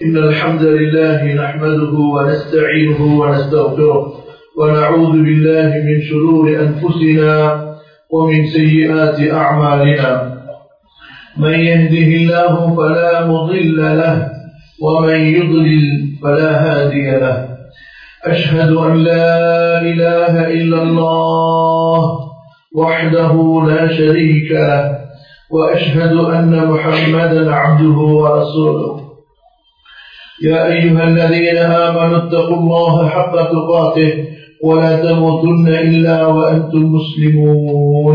إن الحمد لله نحمده ونستعينه ونستغفره ونعوذ بالله من شرور أنفسنا ومن سيئات أعمالنا من يهده الله فلا مضل له ومن يضلل فلا هادي له أشهد أن لا إله إلا الله وحده لا شريك له وأشهد أن محمدا عبده ورسوله يا أيها الذين آمنوا اتقوا الله حق تقاته ولا تموتن إلا وأنتم مسلمون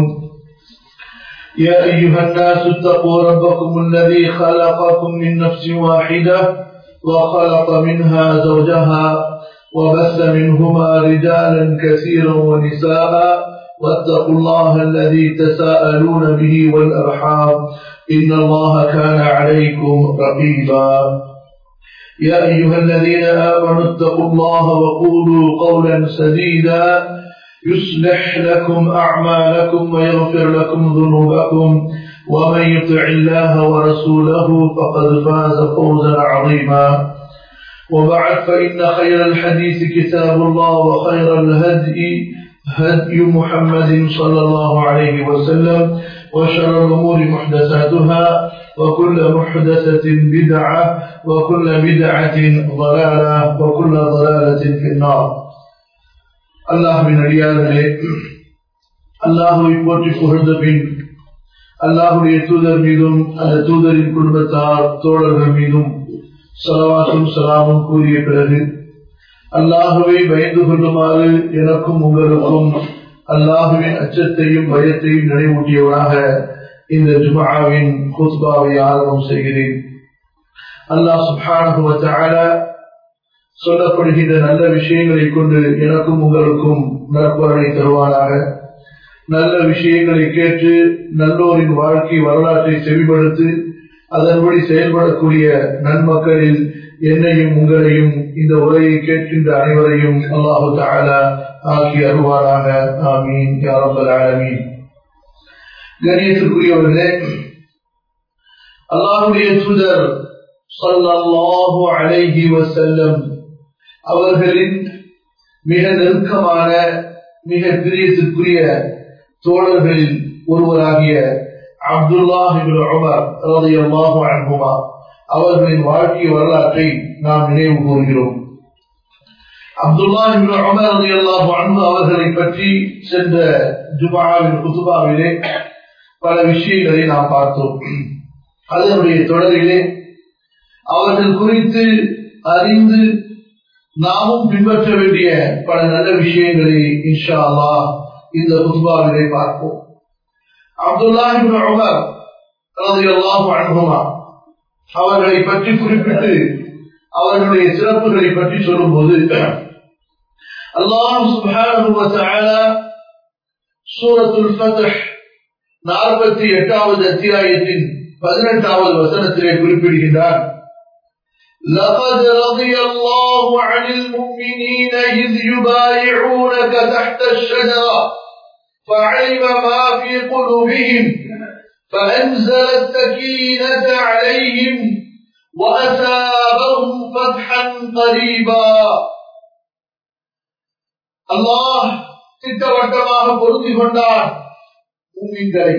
يا أيها الناس اتقوا ربكم الذي خلقكم من نفس واحدة وخلق منها زوجها وبث منهما رجالا كثيرا ونساء واتقوا الله الذي تساءلون به والأرحام إن الله كان عليكم رقيبا يا أيها الذين آمنوا اتقوا الله وقولوا قولا سديدا يصلح لكم أعمالكم ويغفر لكم ذنوبكم ومن يطع الله ورسوله فقد فاز فوزا عظيما وبعد فإن خير الحديث كتاب الله وخير الهدي هدي محمد صلى الله عليه وسلم وشر الأمور محدثاتها وكل محدثة بدعة وكل بدعة ضلالة وكل ضلالة في النار அல்லாஹுவின் அடியார்களே அல்லாஹுவை போற்றி புகழ்ந்த பின் அல்லாஹுடைய தூதர் மீதும் அந்த தூதரின் குடும்பத்தார் தோழர்கள் மீதும் சலவாசும் சலாமும் கூறிய பிறகு அல்லாஹுவை பயந்து கொள்ளுமாறு எனக்கும் உங்களுக்கும் அல்லாஹுவின் அச்சத்தையும் பயத்தையும் நினைவூட்டியவனாக இந்த ஜுமாவின் குத்பாவை ஆரம்பம் செய்கிறேன் அல்லாஹ் சுபான சொல்லப்படுகின்ற நல்ல விஷயங்களை கொண்டு எனக்கும் உங்களுக்கும் நற்பலனை தருவானாக நல்ல விஷயங்களை கேட்டு நல்லோரின் வாழ்க்கை வரலாற்றை செவிப்படுத்து அதன்படி செயல்படக்கூடிய நன்மக்களில் என்னையும் உங்களையும் இந்த உரையை கேட்கின்ற அனைவரையும் அல்லாஹு தாலா ஆக்கி அருவாராக ஆமீன் யாரம்பல் ஆலமீன் கணியத்துக்குரியவர்களே அல்லாஹுடைய தூதர் சல்லாஹு அலைஹி வசல்லம் அவர்களின் மிக நெருக்கமான மிக பிரியத்திற்குரிய தோழர்களில் ஒருவராகிய அப்துல்லாஹ் உமர் ரலியல்லாஹு அன்ஹுமா அவர்களின் வாழ்க்கை வரலாற்றை நாம் நினைவு கூறுகிறோம் அப்துல்லா உமர் ரலியல்லாஹு அன்ஹு அவர்களை பற்றி சென்ற ஜுமாவின் குதுபாவிலே பல விஷயங்களை நாம் பார்த்தோம் அதனுடைய தொடரிலே அவர்கள் குறித்து அறிந்து நாமும் பின்பற்ற வேண்டிய பல நல்ல விஷயங்களை இன்ஷா அல்லா இந்த குத்பாவிலே பார்ப்போம் அப்துல்லா உமர் அனுபவமா அவர்களை பற்றி குறிப்பிட்டு அவர்களுடைய சிறப்புகளை பற்றி சொல்லும்போது அல்லாஹ் சுபான சூரத்துல் ஃபத்ஹ் நாற்பத்தி எட்டாவது அத்தியாயத்தின் பதினெட்டாவது வசனத்திலே குறிப்பிடுகின்றார் لقد رضي الله عن المؤمنين إذ يبايعونك تحت الشجرة فعلم ما في قلوبهم فأنزل السكينة عليهم وأثابهم فتحا قريبا الله திட்டவட்டமாக பொருந்தி கொண்டான் மூமின்களை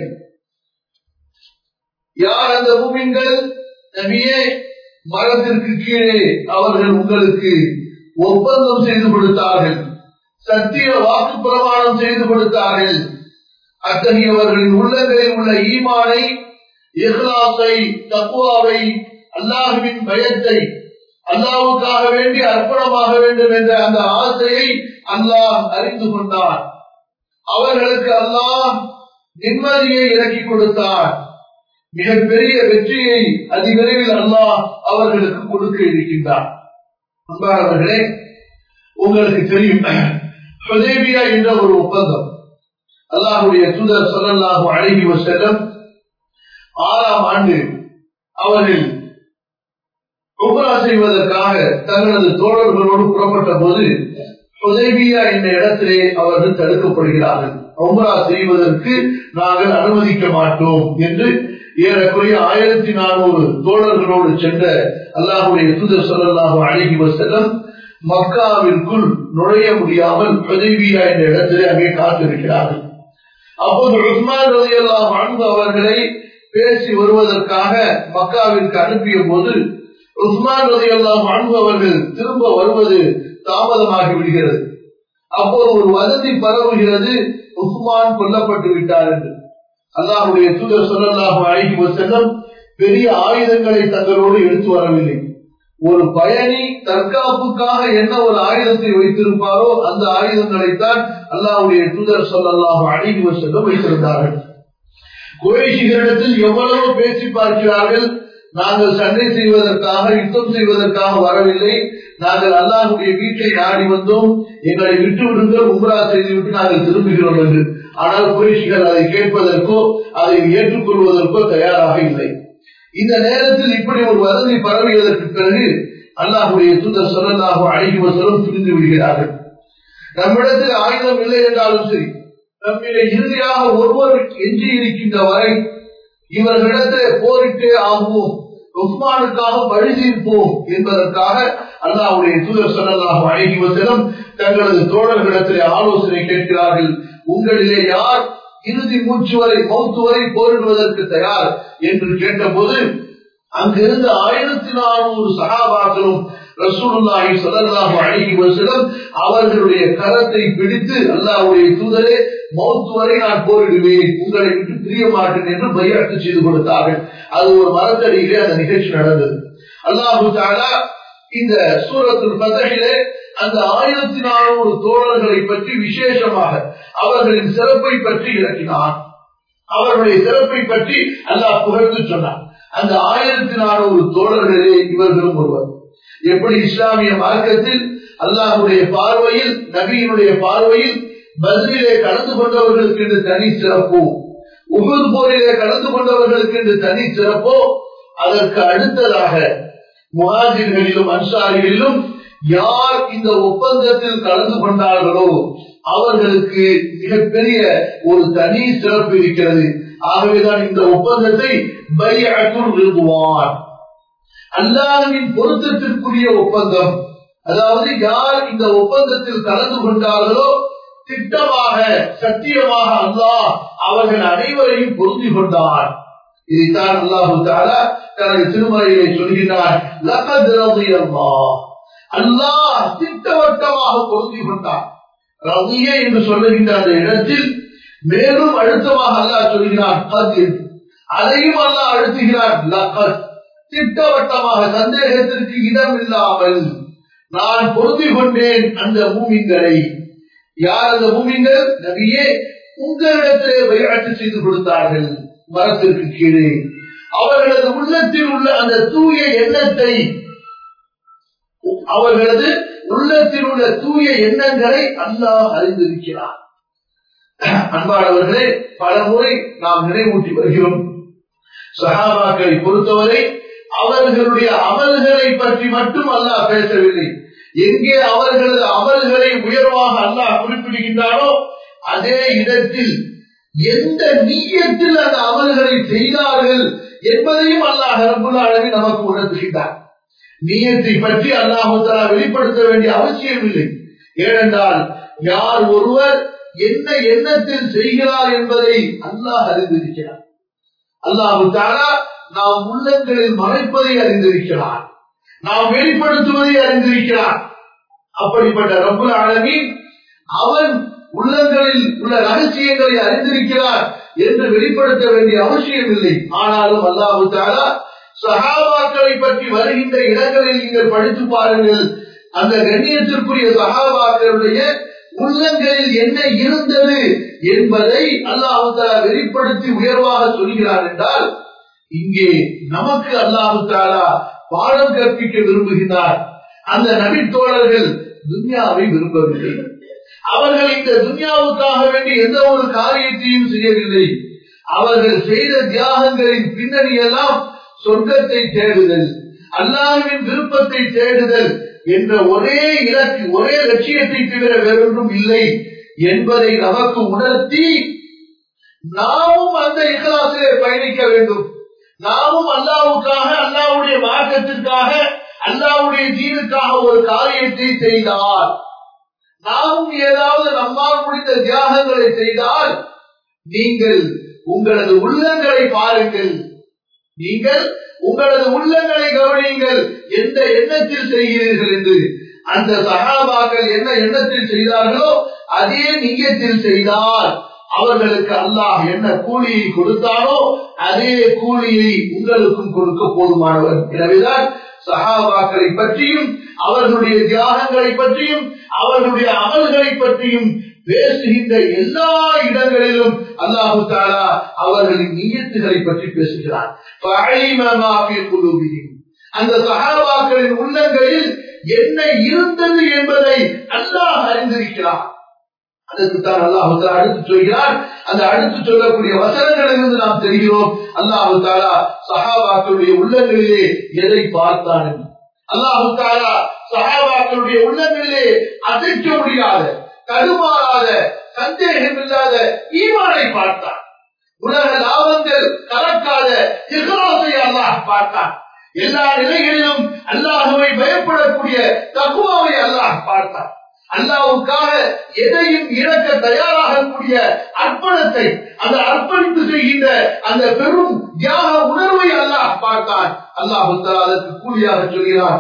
யார் அந்த மூமின்கள் நபியே மரத்திற்கு கீழே அவர்கள் உங்களுக்கு ஒப்பந்தம் செய்து கொடுத்தார்கள் சத்திய வாக்கு பிரமாணம் செய்து கொடுத்தார்கள் அத்தகையவர்களின் உள்ளங்களில் உள்ள ஈமானை இஹ்லாசை தக்குவாவை அல்லாஹுவின் பயத்தை அல்லாவுக்காக வேண்டி அர்ப்பணமாக வேண்டும் என்ற அந்த ஆசையை அல்லாஹ் அறிந்து கொண்டார் அவர்களுக்கு அல்லாஹ் நிம்மதியை இறக்கி கொடுத்தார் மிகப்பெரிய வெற்றியை அதிவிரைவில் அல்லாஹ் அவர்களுக்கு கொடுக்க இருக்கின்றார் அன்பானவர்களே உங்களுக்கு தெரியும் ஹுதேபியா என்ற ஒரு ஒப்பந்தம் அல்லாஹுடைய தூதர் சொல்லல்லாஹு அழகி செல்லம் ஆறாம் ஆண்டு அவர்கள் உமரா செய்வதற்காக தங்களது தோழர்களோடு புறப்பட்ட போது ஹுதைபியா என்ற இடத்திலே அவர்கள் தடுக்கப்படுகிறார்கள் உம்ரா செய்வதற்கு நாங்கள் அனுமதிக்க மாட்டோம் என்று ஏறக்குறைய ஆயிரத்தி நானூறு தோழர்களோடு சென்ற அல்லாஹுடைய தூதர் சொல்லலாக அழகி செல்லம் மக்காவிற்குள் நுழைய முடியாமல் உதவியா என்ற இடத்திலே அங்கே காத்திருக்கிறார்கள் அப்போது உஸ்மான் ரவி அல்லாஹ் அன்பு அவர்களை பேசி வருவதற்காக மக்காவிற்கு அனுப்பிய போது உஸ்மான் ரதி அல்லாம் அன்பு அவர்கள் திரும்ப வருவது தாமதமாகி விடுகிறது அப்போது ஒரு வதந்தி பரவுகிறது உஸ்மான் கொல்லப்பட்டு விட்டார் என்று அல்லாஹுடைய தூதர் சொல்லலாக அழைக்கு செல்லும் பெரிய ஆயுதங்களை தங்களோடு எடுத்து வரவில்லை ஒரு பயணி தற்காப்புக்காக என்ன ஒரு ஆயுதத்தை வைத்திருப்பாரோ அந்த ஆயுதங்களைத்தான் அல்லாஹுடைய தூதர் சொல்லலாக அழைக்கு செல்லும் வைத்திருந்தார்கள் குறைஷிகளிடத்தில் எவ்வளவு பேசி பார்க்கிறார்கள் நாங்கள் சண்டை செய்வதற்காக யுத்தம் செய்வதற்காக வரவில்லை நாங்கள் அல்லாஹுடைய வீட்டை நாடி வந்தோம் எங்களை விட்டு விடுங்கள் உம்ரா செய்துவிட்டு நாங்கள் திரும்புகிறோம் என்று ஆனால் குறைஷிகள் அதை கேட்பதற்கோ அதை ஏற்றுக்கொள்வதற்கோ தயாராக இல்லை இந்த நேரத்தில் இப்படி ஒரு வதந்தி பரவியதற்கு பிறகு அல்லாஹுடைய தூதர் சொல்லலாக அழகி வசலம் புரிந்து விடுகிறார்கள் நம்மிடத்தில் ஆயுதம் இல்லை என்றாலும் சரி நம்மிட இறுதியாக ஒருவர் எஞ்சி இருக்கின்ற வரை இவர்களிடத்தில் போரிட்டே ஆகுவோம் உஸ்மானுக்காக பழி தீர்ப்போம் என்பதற்காக அல்லாவுடைய தூதர் சொல்லலாக அழகி வசலம் தங்களது தோழர்களிடத்திலே ஆலோசனை கேட்கிறார்கள் உங்களிலே யார் இறுதி மூச்சு வரை மௌத்து வரை போரிடுவதற்கு தயார் என்று கேட்டபோது அங்கிருந்த ஆயிரத்தி நானூறு சகாபாக்களும் ரசூலுல்லாஹி ஸல்லல்லாஹு அலைஹி வஸல்லம் அவர்களுடைய கரத்தை பிடித்து அல்லாஹ்வுடைய தூதரே மௌத் வரை நான் போரிடுவேன் உங்களை விட்டு பிரிய மாட்டேன் என்று பையாட்டு செய்து கொடுத்தார்கள் அது ஒரு மரத்தடியிலே அந்த நிகழ்ச்சி நடந்தது அல்லாஹு தாலா இந்த சூரத்தில் பதகிலே அந்த ஆயிரத்தி நானூறு தோழர்களை பற்றி விசேஷமாக அவர்களின் சிறப்பை பற்றி இறக்கினான் அவர்களுடைய சிறப்பை பற்றி அல்லாஹ் புகழ்ந்து சொன்னான் அந்த ஆயிரத்தி நானூறு தோழர்களே இவர்களும் ஒருவர் எப்படி இஸ்லாமிய மார்க்கத்தில் அல்லாஹுடைய பார்வையில் நபியினுடைய பார்வையில் பதிலே கலந்து கொண்டவர்களுக்கு என்று தனி சிறப்போ உகுது போரிலே கலந்து கொண்டவர்களுக்கு என்று தனி சிறப்போ அதற்கு அடுத்ததாக முகாஜிர்களிலும் அன்சாரிகளிலும் யார் இந்த ஒப்பந்தத்தில் கலந்து கொண்டார்களோ அவர்களுக்கு மிகப்பெரிய ஒரு தனி சிறப்பு இருக்கிறது ஆகவேதான் இந்த ஒப்பந்தத்தை பையத்துள் விரும்புவான் அல்லாஹின் பொருத்தத்திற்குரிய ஒப்பந்தம் அதாவது யார் இந்த ஒப்பந்தத்தில் கலந்து கொண்டார்களோ திட்டமாக சத்தியமாக அல்லாஹ் அவர்கள் அனைவரையும் பொருந்தி கொண்டார் இதைத்தான் அல்லாஹு தாலா தனது திருமறையிலே சொல்கிறார் அல்லாஹ் திட்டவட்டமாக பொருந்தி கொண்டார் ரவிய என்று சொல்லுகின்ற அந்த இடத்தில் மேலும் அழுத்தமாக அல்லாஹ் சொல்கிறான் கதிர் அதையும் அல்லாஹ் அழுத்துகிறான் லகத் திட்டவட்டமாக சந்தேகத்திற்கு இடம் இல்லாமல் நான் பொருந்தி கொண்டேன் அந்த பூமிங்களை யார் அந்த பூமிங்கள் நபியே உங்களிடத்திலே விளையாட்டு செய்து கொடுத்தார்கள் மரத்திற்கு கீழே அவர்களது உள்ளத்தில் உள்ள அந்த தூய எண்ணத்தை அவர்களது உள்ளத்தில் உள்ள தூய எண்ணங்களை அல்லாஹ் அறிந்திருக்கிறார் அன்பானவர்களே பல முறை நாம் நினைவூட்டி வருகிறோம் சஹாபாக்களை பொறுத்தவரை அவர்களுடைய அமல்களை பற்றி மட்டும் அல்லாஹ் பேசவில்லை எங்கே அவர்களது அமல்களை உயர்வாக அல்லாஹ் குறிப்பிடுகின்றாரோ அதே இடத்தில் எந்த நீயத்தில் அந்த அமல்களை செய்தார்கள் என்பதையும் அல்லாஹ் ரபுல் அளவில் நமக்கு உணர்த்துகின்றார் நீயத்தை பற்றி அல்லாஹாலா வெளிப்படுத்த வேண்டிய அவசியம் இல்லை ஏனென்றால் யார் ஒருவர் என்ன எண்ணத்தில் செய்கிறார் என்பதை அல்லாஹ் அறிந்திருக்கிறார் அல்லாஹு தாலா நாம் உள்ளங்களில் மறைப்பதை அறிந்திருக்கிறார் நாம் வெளிப்படுத்துவதை அறிந்திருக்கிறார் அப்படிப்பட்ட ரப்புல் ஆலமீன் அவன் உள்ளங்களில் உள்ள ரகசியங்களை அறிந்திருக்கிறார் என்று வெளிப்படுத்த வேண்டிய அவசியம் இல்லை ஆனாலும் அல்லாஹு தாலா சகாபாக்களை பற்றி வருகின்ற இடங்களில் நீங்கள் படித்து பாருங்கள் அந்த கண்ணியத்திற்குரிய சகாபாக்களுடைய உள்ளங்களில் என்ன இருந்தது என்பதை அல்லாஹு தாலா வெளிப்படுத்தி உயர்வாக சொல்கிறார் என்றால் இங்கே நமக்கு அல்லாஹு தாலா பாடம் கற்பிக்க விரும்புகிறார் அந்த நபித்தோழர்கள் துன்யாவை விரும்பவில்லை அவர்கள் இந்த துன்யாவுக்காக வேண்டி எந்த ஒரு காரியத்தையும் செய்யவில்லை அவர்கள் செய்த தியாகங்களின் பின்னணி எல்லாம் சொர்க்கத்தை தேடுதல் அல்லாஹ்வின் விருப்பத்தை தேடுதல் என்ற ஒரே இலக்கு ஒரே லட்சியத்தை தவிர வேறொன்றும் இல்லை என்பதை நமக்கு உணர்த்தி நாமும் அந்த இகலாசிலே பயணிக்க வேண்டும் நாமும் அல்லாவுக்காக அல்லாவுடைய மார்க்கத்திற்காக அல்லாவுடைய தீனுக்காக ஒரு காரியத்தை செய்தால் நாமும் ஏதாவது நம்மால் முடிந்த தியாகங்களை செய்தால் நீங்கள் உங்களது உள்ளங்களை பாருங்கள் நீங்கள் உங்களது உள்ளங்களை கவனியுங்கள் எந்த எண்ணத்தில் செய்கிறீர்கள் என்று அந்த சகாபாக்கள் என்ன எண்ணத்தில் செய்தார்களோ அதே நீயத்தில் செய்தால் அவர்களுக்கு அல்லாஹ் என்ன கூலியை கொடுத்தானோ அதே கூலியை உங்களுக்கும் கொடுக்க போதுமானவர் எனவேதான் சகாபாக்களை பற்றியும் அவர்களுடைய தியாகங்களை பற்றியும் அவர்களுடைய அமல்களை பற்றியும் பேசுகின்ற எல்லா இடங்களிலும் அல்லாஹு தாலா அவர்களின் நீயத்துகளை பற்றி பேசுகிறார் அந்த சகாபாக்களின் உள்ளங்களில் என்ன இருந்தது என்பதை அல்லாஹ் அறிந்திருக்கிறார் அதற்குத்தான் அல்லாஹு அடுத்து சொல்கிறார் அந்த அடுத்து சொல்லக்கூடிய வசனங்களிலிருந்து நாம் தெரிகிறோம் அல்லாஹு தாலா சஹாபாக்களுடைய உள்ளங்களிலே எதை பார்த்தான் அல்லாஹு தாலா சஹாபாக்களுடைய உள்ளங்களிலே அசைக்க முடியாத தடுமாறாத சந்தேகம் இல்லாத ஈமானை பார்த்தான் உலக லாபங்கள் கலக்காத இகலாசை அல்லாஹ் பார்த்தான் எல்லா நிலைகளிலும் அல்லாஹுவை பயப்படக்கூடிய தகுவாவை அல்லாஹ் பார்த்தான் அல்லாவுக்காக எதையும் இழக்க தயாராகக்கூடிய அர்ப்பணத்தை அந்த அர்ப்பணித்து செய்கின்ற அந்த பெரும் தியாக உணர்வை அல்லாஹ் பார்த்தான் அல்லாஹு அதற்கு கூலியாக சொல்கிறார்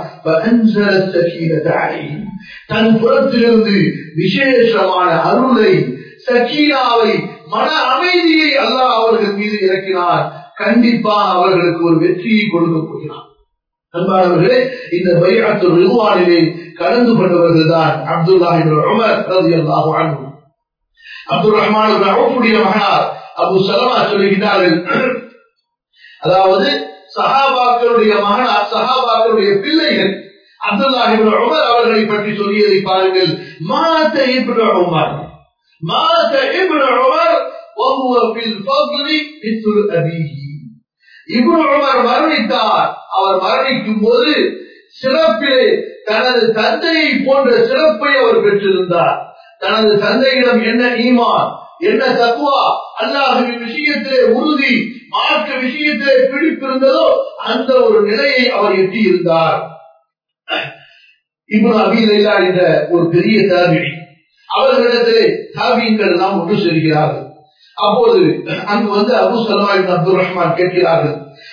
தன் புறத்திலிருந்து விசேஷமான அருளை சக்கீனாவை மன அமைதியை அல்லாஹ் அவர்கள் மீது இறக்கினார் கண்டிப்பாக அவர்களுக்கு ஒரு வெற்றியை கொடுக்க போகிறார் அன்பானவர்களே இந்த பையாத்து ரிவானிலே கலந்து கொண்டவர்கள் தான் அப்துல்லா உமர் ரதி அல்லாஹு அன்பு அப்துல் ரஹ்மான் அவுடைய மகனார் அபு சலமா சொல்லுகிறார்கள் அதாவது சஹாபாக்களுடைய மகனார் சஹாபாக்களுடைய பிள்ளைகள் அப்துல்லாஹிபின் உமர் அவர்களை பற்றி சொல்லியதை பாருங்கள் மாத்த இப்னு உமர் மாத்த இப்னு உமர் وهو في الفضل مثل أبيه இப்னு உமர் மரணித்தார் அவர் மரணிக்கும் போது சிறப்பிலே தனது தந்தையை போன்ற சிறப்பை அவர் பெற்றிருந்தார் தனது தந்தையிடம் என்ன ஈமான் என்ன தக்குவா அல்லாஹுவின் விஷயத்திலே உறுதி மார்க்க விஷயத்திலே பிடிப்பிருந்ததோ அந்த ஒரு நிலையை அவர் எட்டியிருந்தார் இப்போ அபீலைலா என்ற ஒரு பெரிய தாபிடி அவர்களிடத்திலே தாபியங்கள் எல்லாம் ஒன்று செல்கிறார்கள் அப்போது அங்கு வந்து அபு சலமா அப்துல் ரஹ்மான் கேட்கிறார்கள்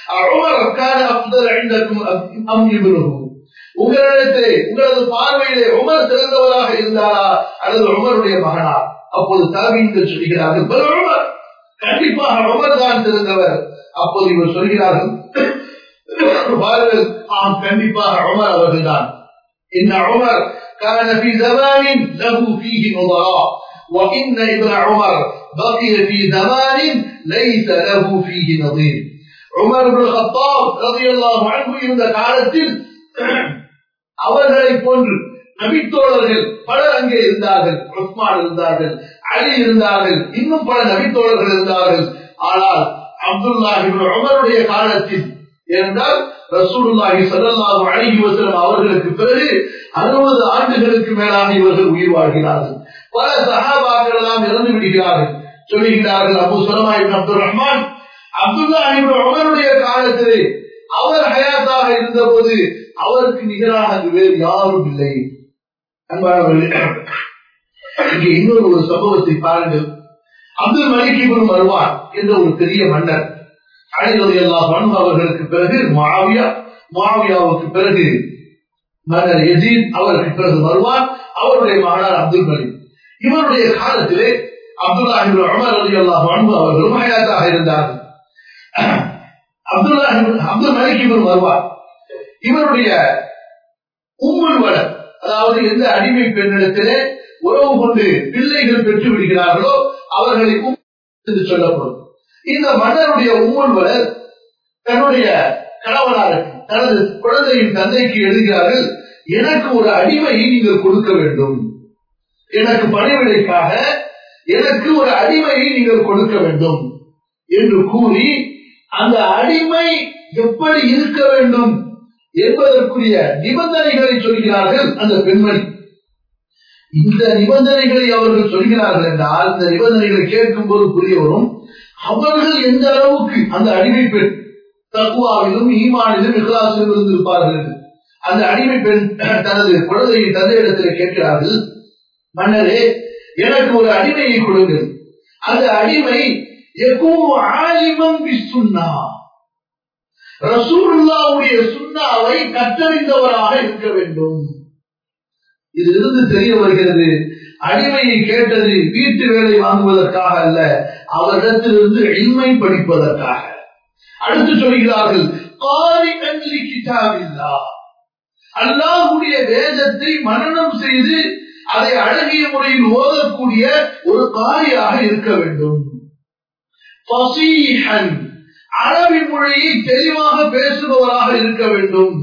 உங்களிடத்திலே உங்களது பார்வையிலே உமர் சிறந்தவராக இருந்தாரா அல்லது உமருடைய மகனா அப்போது தாபீன்கள் சொல்கிறார்கள் உமர் கண்டிப்பாக உமர் தான் சிறந்தவர் அப்போது இவர் சொல்கிறார்கள் பாருங்கள் ஆம் கண்டிப்பாக உமர் அவர்கள் தான் إن عمر كان في زمان له فيه نظراء وإن ابن عمر بقي في زمان ليس له فيه نظير عمر بن الخطاب رضي الله عنه இருந்த காலத்தில் அவர்களை போன்று நபித்தோழர்கள் பலர் அங்கே இருந்தார்கள் உஸ்மான் இருந்தார்கள் அலி இருந்தார்கள் இன்னும் பல நபித்தோழர்கள் இருந்தார்கள் ஆனால் அப்துல்லாஹி உமருடைய காலத்தில் என்றால் ரசூலுல்லாஹி ஸல்லல்லாஹு அலைஹி வஸல்லம் அவர்களுக்கு பிறகு 60 ஆண்டுகளுக்கு மேலாக இவர்கள் உயிர் வாழ்கிறார்கள் பல சஹாபாக்கள் எல்லாம் இறந்து விடுகிறார்கள் சொல்லுகிறார்கள் அபு சலமா இப்னு அப்துல் ரஹ்மான் அப்துல்லா இப்னு உமருடைய காலத்திலே அவர் ஹயாத்தாக இருந்தபோது அவருக்கு நிகராக அங்கு வேறு யாரும் இல்லை அன்பானவர்களே இங்கே இன்னொரு ஒரு சம்பவத்தை பாருங்கள் அப்துல் மலிக் இப்னு மர்வான் என்ற ஒரு பெரிய மன்னர் அழிவது எல்லா பண்பு அவர்களுக்கு பிறகு மாவியா மாவியாவுக்கு பிறகு மன்னர் எஜீத் அவருக்கு பிறகு வருவான் அவருடைய மகனார் அப்துல் மலிக் இவருடைய காலத்திலே அப்துல்லா அமர் அலி அல்லா பண்பு அவர்களும் ஹயாத்தாக இருந்தார்கள் அப்துல்லா அப்துல் மலிக் இவர் வருவார் இவருடைய உம்முல் வளர் அதாவது எந்த அடிமை பெண்ணிடத்திலே உறவு கொண்டு பிள்ளைகள் பெற்று விடுகிறார்களோ அவர்களை என்று சொல்லப்படும் இந்த மன்னருடைய உம்முல்வலர் தன்னுடைய கணவனாருக்கு தனது குழந்தையின் தந்தைக்கு எழுதுகிறார்கள் எனக்கு ஒரு அடிமையை நீங்கள் கொடுக்க வேண்டும் எனக்கு பணிவிடைக்காக எனக்கு ஒரு அடிமையை நீங்கள் கொடுக்க வேண்டும் என்று கூறி அந்த அடிமை எப்படி இருக்க வேண்டும் என்பதற்குரிய நிபந்தனைகளை சொல்கிறார்கள் அந்த பெண்மணி இந்த நிபந்தனைகளை அவர்கள் சொல்கிறார்கள் என்றால் இந்த நிபந்தனைகளை கேட்கும் போது புரிய வரும் அவர்கள் எந்த அளவுக்கு அந்த அடிமை பெண் தக்குவாவிலும் ஈமானிலும் இகலாசிலும் இருந்திருப்பார்கள் அந்த அடிமை பெண் தனது குழந்தையை தந்தையிடத்தில் கேட்கிறார்கள் மன்னரே எனக்கு ஒரு அடிமையை கொடுங்கள் அந்த அடிமை எக்கும் ஆலிமம் சுண்ணா ரசூலுல்லாவுடைய சுண்ணாவை கற்றறிந்தவராக இருக்க வேண்டும் இதிலிருந்து தெரிய வருகிறது அடிமையை கேட்டது வீட்டு வேலை வாங்குவதற்காக அல்ல அவரிடத்திலிருந்து இன்மை படிப்பதற்காக அடுத்து சொல்கிறார்கள் காரி அஞ்சலி கிட்டாவில்லா அல்லாஹுடைய வேதத்தை மனநம் செய்து அதை அழகிய முறையில் ஓதக்கூடிய ஒரு காரியாக இருக்க வேண்டும் அரபி மொழியை தெளிவாக பேசுபவராக இருக்க வேண்டும்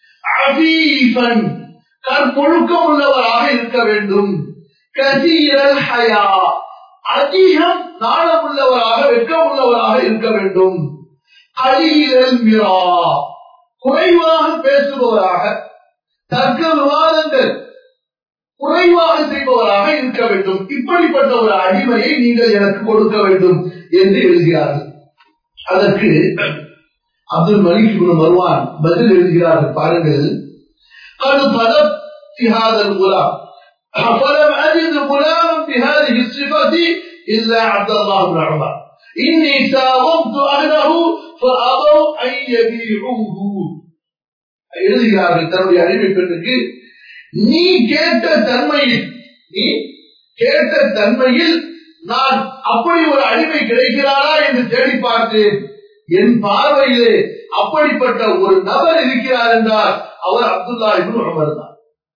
அபீஃபன் கற்பொழுக்கம் உள்ளவராக இருக்க வேண்டும் கசீரல் ஹயா அதிகம் நாணம் உள்ளவராக வெட்கம் உள்ளவராக இருக்க வேண்டும் கலீரல் மிரா குறைவாக பேசுபவராக தர்க்க விவாதங்கள் குறைவாக செய்பவராக இருக்க வேண்டும் இப்படிப்பட்ட ஒரு அடிமையை நீங்கள் எனக்கு கொடுக்க வேண்டும் என்று எழுதுகிறார்கள் அதற்கு அப்துல் மலிக் மருவான் பதில் எழுதுகிறார்கள் பாருங்கள் அது பதம் திஹாதல் குலாம் فلم أجد غلاما بهذه الصفة إلا عبد الله بن عمر إني ساومت أهله فأبوا أن يبيعوه எழுதுகிறார்கள் தன்னுடைய அறிவை பெண்ணுக்கு நீ கேட்ட தன்மையில் நீ கேட்ட தன்மையில் நான் அப்படி ஒரு அடிமை கிடைக்கிறாரா என்று தேடி பார்த்தேன் என் பார்வையிலே அப்படிப்பட்ட ஒரு நபர் இருக்கிறார் என்றால் அவர் அப்துல்லா என்று உமர் தான்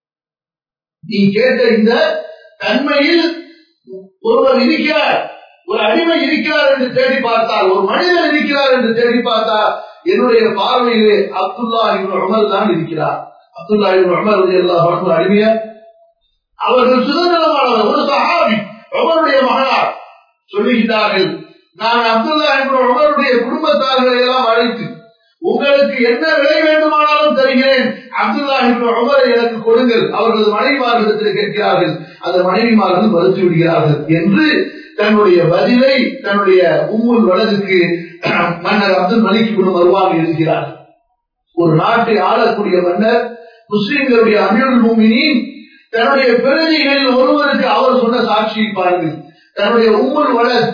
நீ கேட்ட இந்த தன்மையில் ஒருவர் இருக்கிறார் ஒரு அடிமை இருக்கிறார் என்று தேடி பார்த்தால் ஒரு மனிதர் இருக்கிறார் என்று தேடி பார்த்தால் என்னுடைய பார்வையிலே அப்துல்லா இவன் உமர் தான் இருக்கிறார் அப்துல்லா இவன் உமர் எல்லா அடிமையார் அவர்கள் சுதந்திரமானவர் ஒரு சஹாபி உமருடைய மகனார் சொல்லுகிறார்கள் நான் அப்துல்லா என்ற உமருடைய குடும்பத்தார்களை எல்லாம் அழைத்து உங்களுக்கு என்ன விலை வேண்டுமானாலும் தருகிறேன் அப்துல்லா என்ற உமரை எனக்கு கொடுங்கள் அவர்களது மனைவிமார்களிடத்தில் கேட்கிறார்கள் அந்த மனைவிமார்கள் மறுத்து விடுகிறார்கள் என்று தன்னுடைய பதிலை தன்னுடைய உம்முல் வலதுக்கு மன்னர் அப்துல் மலிக் குடும் வருவாங்க எழுதுகிறார் ஒரு நாட்டை ஆளக்கூடிய மன்னர் முஸ்லிம்களுடைய அமீருல் மூமினின் தன்னுடைய பிரதிகளில் ஒருவருக்கு அவர் சொன்ன சாட்சியை பாருங்கள் தன்னுடைய உம்முல் வலது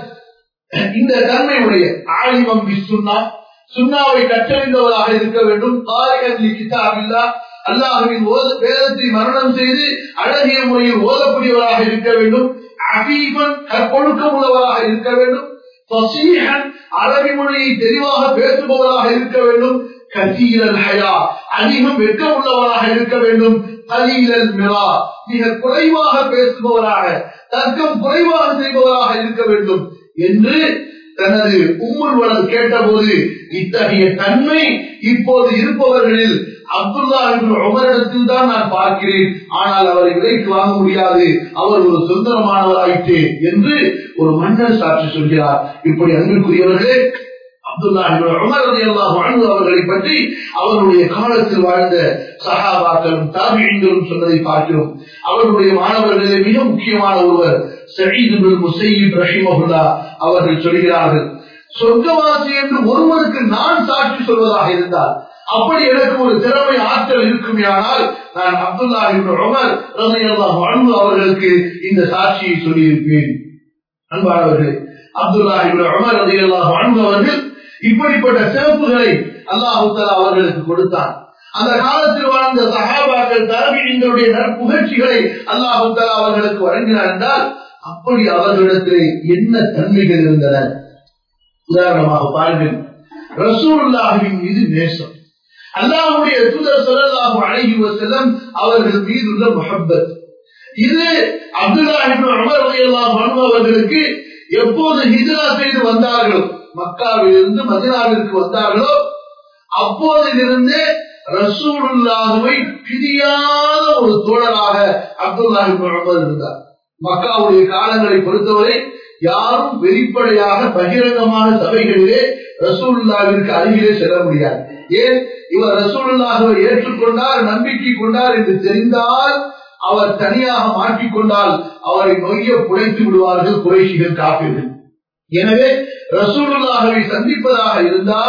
இந்த தன்மையுடைய ஆலிமம் சுண்ணா சுண்ணாவை கற்றறிந்தவராக இருக்க வேண்டும் காரியங்கள் கிதாபில்லா அல்லாஹுவின் வேதத்தை மரணம் செய்து அழகிய முறையில் ஓதக்கூடியவராக இருக்க வேண்டும் அபீபன் கற்பொழுக்கம் உள்ளவராக இருக்க வேண்டும் பசீகன் அரபி மொழியை தெளிவாக பேசுபவராக இருக்க வேண்டும் கசீரல் ஹயா அதிகம் வெட்கம் உள்ளவராக இருக்க வேண்டும் கலீலல் மிரா மிக குறைவாக பேசுபவராக தர்க்கம் குறைவாக செய்பவராக இருக்க வேண்டும் என்று தனது உம்முல் வளர் கேட்டபோது இத்தகைய தன்மை இப்போது இருப்பவர்களில் அப்துல்லா என்ற உமரிடத்தில் தான் நான் பார்க்கிறேன் ஆனால் அவரை விலைக்கு வாங்க முடியாது அவர் ஒரு சுதந்திரமானவராயிற்று என்று ஒரு மன்னர் சாட்சி சொல்கிறார் இப்படி அன்பிற்குரியவர்களே அப்துல்லா உமர் அல்லாஹ் வாழ்ந்து அவர்களை பற்றி அவருடைய காலத்தில் வாழ்ந்த சகாபாக்களும் தாபியங்களும் சொன்னதை பார்க்கிறோம் அவர்களுடைய மாணவர்களிலே மிக முக்கியமான ஒருவர் சயீது முசையீப் ரஹிமஹுல்லா அவர்கள் சொல்கிறார்கள் சொர்க்கவாசி என்று ஒருவருக்கு நான் சாட்சி சொல்வதாக இருந்தால் அப்படி எனக்கு ஒரு திறமை ஆற்றல் இருக்குமேயானால் நான் அப்துல்லா உமர் ரதையெல்லாம் வாழ்ந்து அவர்களுக்கு இந்த சாட்சியை சொல்லியிருப்பேன் அன்பானவர்களே அப்துல்லா உமர் ரதையெல்லாம் வாழ்ந்து அவர்கள் இப்படிப்பட்ட சிறப்புகளை அல்லாஹு அவர்களுக்கு கொடுத்தான் அந்த காலத்தில் வாழ்ந்த சகாபாக்கள் தாபிகளுடைய நற்புகழ்ச்சிகளை அல்லாஹு அவர்களுக்கு வழங்கினார் என்றால் அப்படி அவர்களிடத்திலே என்ன தன்மைகள் இருந்தன உதாரணமாக பாருங்கள் ரசூல்லாஹின் மீது நேசம் அல்லாஹுடைய தூதர் சொல்லலாக அழகி செல்லம் அவர்கள் மீதுள்ள முகப்பத் இது அப்துல்லாஹின் அமர் அவர்களுக்கு எப்போது ஹிஜரா செய்து வந்தார்களோ மக்காவிலிருந்து மதினாவிற்கு வந்தார்களோ அப்போதிலிருந்து ரசூலுல்லாஹுவை பிரியாத ஒரு தோழராக அப்துல்லாஹி முகமது இருந்தார் மக்காவுடைய காலங்களை பொறுத்தவரை யாரும் வெளிப்படையாக பகிரங்கமான சபைகளிலே ரசூலுல்லாவிற்கு அருகிலே செல்ல முடியாது ஏன் இவர் ரசூலுல்லாஹுவை ஏற்றுக்கொண்டார் நம்பிக்கை கொண்டார் என்று தெரிந்தால் அவர் தனியாக மாற்றிக்கொண்டால் அவரை நொய்ய புடைத்து விடுவார்கள் குறைஷிகள் காப்பீர்கள் எனவே ரசூலுல்லாஹவை சந்திப்பதாக இருந்தால்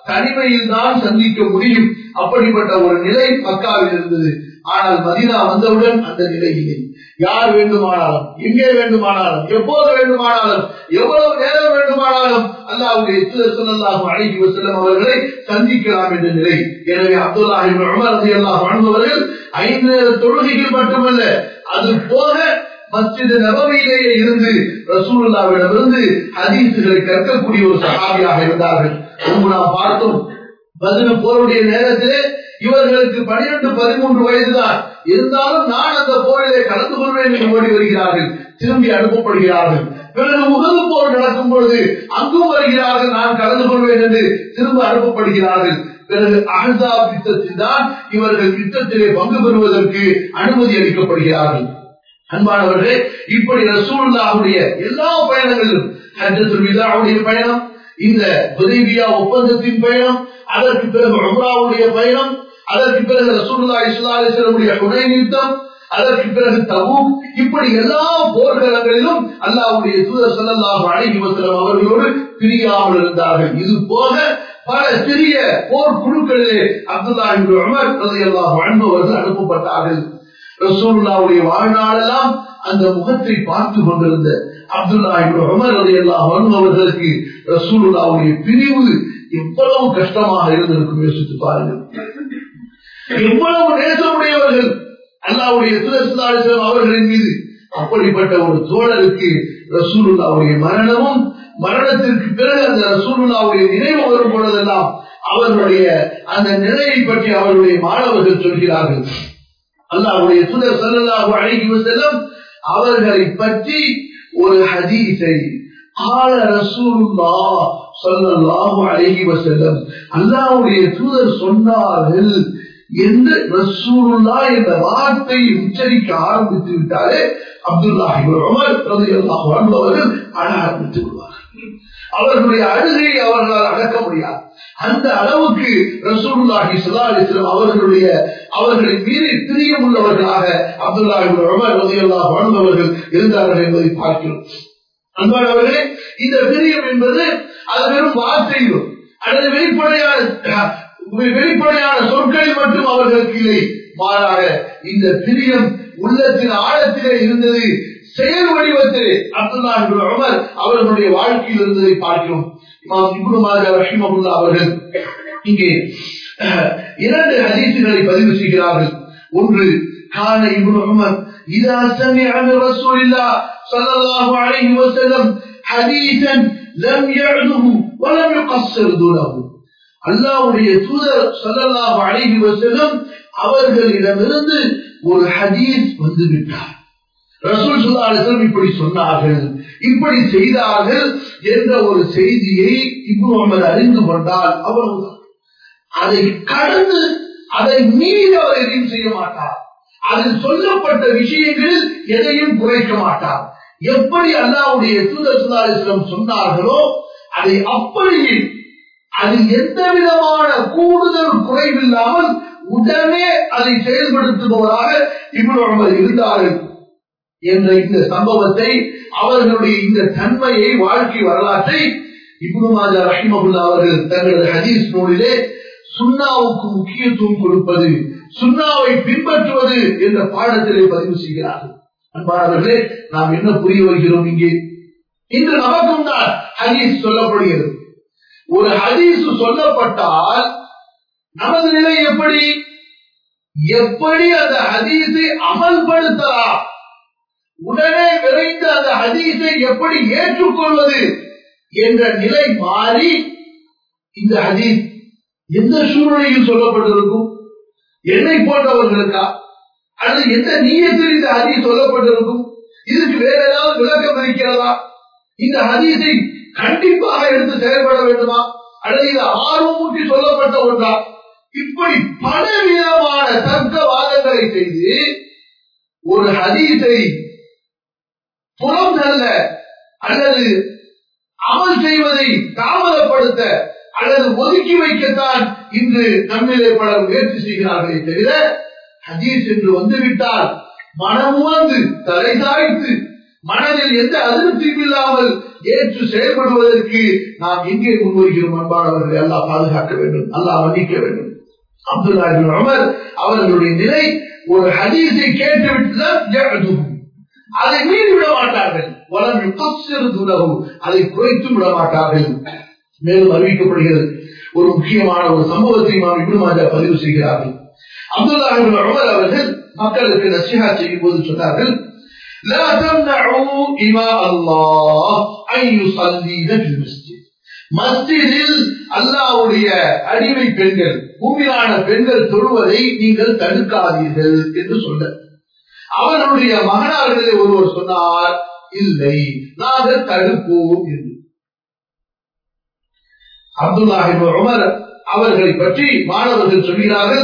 தனிமையில் தான் சந்திக்க முடியும் அப்படிப்பட்ட ஒரு நிலை மக்காவில் இருந்தது ஆனால் மதினா வந்தவுடன் அந்த நிலை இல்லை யார் வேண்டுமானாலும் எங்கே வேண்டுமானாலும் எப்போது வேண்டுமானாலும் எவ்வளவு நேரம் வேண்டுமானாலும் அல்லாவுடைய சொல்லலாம் அழைக்கி செல்லும் அவர்களை சந்திக்கலாம் என்ற நிலை எனவே அப்துல்லா உமர் எல்லாம் வாழ்ந்தவர்கள் ஐந்து நேர தொழுகைகள் மட்டுமல்ல அது போக மஸ்ஜித் நபவியிலேயே இருந்து ரசூலுல்லாவிடமிருந்து ஹதீசுகளை கற்கக்கூடிய ஒரு சகாபியாக இருந்தார்கள் நாம் பார்த்தோம் பதினு போருடைய நேரத்திலே இவர்களுக்கு பனிரெண்டு பதிமூன்று வயதுதான் இருந்தாலும் நான் அந்த போரிலே கலந்து கொள்வேன் என்று ஓடி வருகிறார்கள் திரும்பி அனுப்பப்படுகிறார்கள் பிறகு முகது போர் நடக்கும் பொழுது அங்கும் வருகிறார்கள் நான் கலந்து கொள்வேன் என்று திரும்ப அனுப்பப்படுகிறார்கள் பிறகு அகசா யுத்தத்தில் தான் இவர்கள் யுத்தத்திலே பங்கு பெறுவதற்கு அனுமதி அளிக்கப்படுகிறார்கள் அன்பானவர்களே இப்படி ரசூல்லாவுடைய எல்லா பயணங்களிலும் ஹஜ்ஜத்துல் விதாவுடைய பயணம் இந்த உதவியா ஒப்பந்தத்தின் பயணம் அதற்கு பிறகு உம்ராவுடைய பயணம் அதற்கு பிறகு ரசூல்லா இஸ்லாலிசனுடைய துணை நிறுத்தம் அதற்கு பிறகு தபூக் இப்படி எல்லா போர்க்களங்களிலும் அல்லாவுடைய தூதர் சல்லாஹ் அழகி வசலம் அவர்களோடு பிரியாமல் இருந்தார்கள் இது போக பல சிறிய போர் குழுக்களிலே அப்துல்லா உமர் ரலியல்லாஹு அன்ஹு அவர்கள் அனுப்பப்பட்டார்கள் ரசூலுல்லாவுடைய வாழ்நாளெல்லாம் அந்த முகத்தை பார்த்து கொண்டிருந்த அப்துல்லா உமர் ரலியல்லாஹு அன்ஹு அவர்களுக்கு ரசூலுல்லாவுடைய பிரிவு எவ்வளவு கஷ்டமாக இருந்திருக்கும் யோசித்து பாருங்கள் எவ்வளவு நேசமுடையவர்கள் அல்லாவுடைய சுதர்சனம் அவர்களின் மீது அப்படிப்பட்ட ஒரு தோழருக்கு ரசூலுல்லாவுடைய மரணமும் மரணத்திற்கு பிறகு அந்த ரசூலுல்லாவுடைய நினைவு வரும் பொழுதெல்லாம் அவர்களுடைய அந்த நிலையை பற்றி அவருடைய மாணவர்கள் சொல்கிறார்கள் அல்லாவுடைய சுதர் செல்லலாக அழைக்கி செல்லும் அவர்களை பற்றி ஒரு ஹதீஸை ஆல ரசூலுல்லா சொல்லல்லாஹு அழகி வசல்லம் அல்லாவுடைய தூதர் சொன்னார்கள் என்று ரசூலுல்லா என்ற வார்த்தை உச்சரிக்க ஆரம்பித்து விட்டாலே அப்துல்லாஹி உமர் ரலியல்லாஹு அன்ஹு அவர்கள் அழ ஆரம்பித்து விடுவார்கள் அவர்களுடைய அழுகையை அவர்களால் அடக்க முடியாது அந்த அளவுக்கு ரசூலுல்லாஹி ஸல்லல்லாஹு அலைஹி வஸல்லம் அவர்களுடைய அவர்களின் மீது பிரியம் உள்ளவர்களாக அப்துல்லாஹி உமர் ரலியல்லாஹு அன்ஹு அவர்கள் இருந்தார்கள் என்பதை பார்க்கிறோம் அன்பானவர்களே இந்த பிரியம் என்பது அது வெறும் வார்த்தையிலும் அல்லது வெளிப்படையான வெளிப்படையான சொற்களில் மட்டும் அவர்களுக்கு இல்லை மாறாக இந்த பிரியம் உள்ளத்தின் ஆழத்திலே இருந்தது செயல் வடிவத்தில் அப்துல்லா உமர் அவர்களுடைய வாழ்க்கையில் இருந்ததை பார்க்கிறோம் இமாம் இப்னு மாஜா ரஹிமகுல்லா அவர்கள் இங்கே இரண்டு ஹதீசுகளை பதிவு செய்கிறார்கள் ஒன்று கான இப்னு உமர் إذا سمع من رسول الله صلى الله عليه وسلم حديثا لم يعده ولم يقصر دونه அல்லாவுடைய தூதர் சல்லல்லாஹு அலைஹி வஸல்லம் அவர்களிடமிருந்து ஒரு ஹதீஸ் வந்து விட்டார் ரசூல் ஸல்லல்லாஹு அலைஹி வஸல்லம் இப்படி சொன்னார்கள் இப்படி செய்தார்கள் என்ற ஒரு செய்தியை இப்னு உமர் அறிந்து கொண்டால் அவ்வளவுதான் அதை கடந்து அதை மீறி அவர் எதையும் செய்ய மாட்டார் அதில் சொல்லப்பட்ட விஷயங்களில் எதையும் குறைக்க மாட்டார் எப்படி அல்லாவுடைய தூதர் சுல்லாஸ்லம் சொன்னார்களோ அதை அப்படியே அது எந்த விதமான கூடுதல் குறைவில்லாமல் உடனே அதை செயல்படுத்துபவராக இவ்வளவு இருந்தார்கள் என்ற இந்த சம்பவத்தை அவர்களுடைய இந்த தன்மையை வாழ்க்கை வரலாற்றை இப்னுமாஜா ரஹிமகுல்லா அவர்கள் தங்களது ஹதீஸ் நூலிலே சுண்ணாவுக்கு முக்கியத்துவம் கொடுப்பது சுண்ணாவை பின்பற்றுவது என்ற பாடத்திலே பதிவு செய்கிறார்கள் அன்பானவர்களே நாம் என்ன புரிய வருகிறோம் இங்கே இன்று நமக்கும் தான் ஹதீஸ் சொல்லப்படுகிறது ஒரு ஹதீஸ் சொல்லப்பட்டால் நமது நிலை எப்படி எப்படி அந்த ஹதீஸை அமல்படுத்தலாம் உடனே விரைந்து அந்த ஹதீஸை எப்படி ஏற்றுக்கொள்வது என்ற நிலை மாறி இந்த ஹதீஸ் எந்த சூழ்நிலையில் சொல்லப்பட்டிருக்கும் என்னை போன்றவர்களுக்கா அல்லது எந்த நீயத்தில் இந்த ஹதீஸ் சொல்லப்பட்டிருக்கும் இதுக்கு வேற ஏதாவது விளக்கம் இருக்கிறதா இந்த ஹதீஸை கண்டிப்பாக எடுத்து செயல்பட வேண்டுமா அல்லது இது ஆர்வமூட்டி சொல்லப்பட்ட ஒன்றா இப்படி பல விதமான தர்க்கவாதங்களை செய்து ஒரு ஹதீஸை புறம் தள்ள அல்லது அமல் செய்வதை தாமதப்படுத்த அல்லது ஒதுக்கி வைக்கத்தான் இன்று நம்மிலே பலர் முயற்சி செய்கிறார்களே தவிர ஹதீஸ் என்று வந்துவிட்டால் மனமுவந்து தலை சாய்த்து மனதில் எந்த அதிருப்தியும் இல்லாமல் ஏற்று செயல்படுவதற்கு நாம் எங்கே முன்வருகிறோம் அன்பானவர்களை அல்லாஹ் பாதுகாக்க வேண்டும் அல்லாஹ் மன்னிக்க வேண்டும் அப்துல்லா இப்னு உமர் அவர்களுடைய நிலை ஒரு ஹதீஸை கேட்டுவிட்டு அதை மீறி விட மாட்டார்கள் வளம் துணவு அதை குறைத்தும் விட மாட்டார்கள் மேலும் அறிவிக்கப்படுகிறது ஒரு முக்கியமான ஒரு சம்பவத்தை நாம் இப்னு மாஜா பதிவு செய்கிறார்கள் அப்துல்லா இப்னு உமர் அவர்கள் மக்களுக்கு நசிஹா செய்யும் போது சொன்னார்கள் لا تمنعوا إماء الله أن يصلين في المسجد மஸ்ஜிதில் அல்லாவுடைய அடிமை பெண்கள் பூமியான பெண்கள் தொழுவதை நீங்கள் தடுக்காதீர்கள் என்று சொன்ன அவர்களுடைய மகனார்களில் ஒருவர் சொன்னார் இல்லை நாங்கள் தடுப்போம் என்று அப்துல்லாஹிப் உமர் அவர்களை பற்றி மாணவர்கள் சொல்கிறார்கள்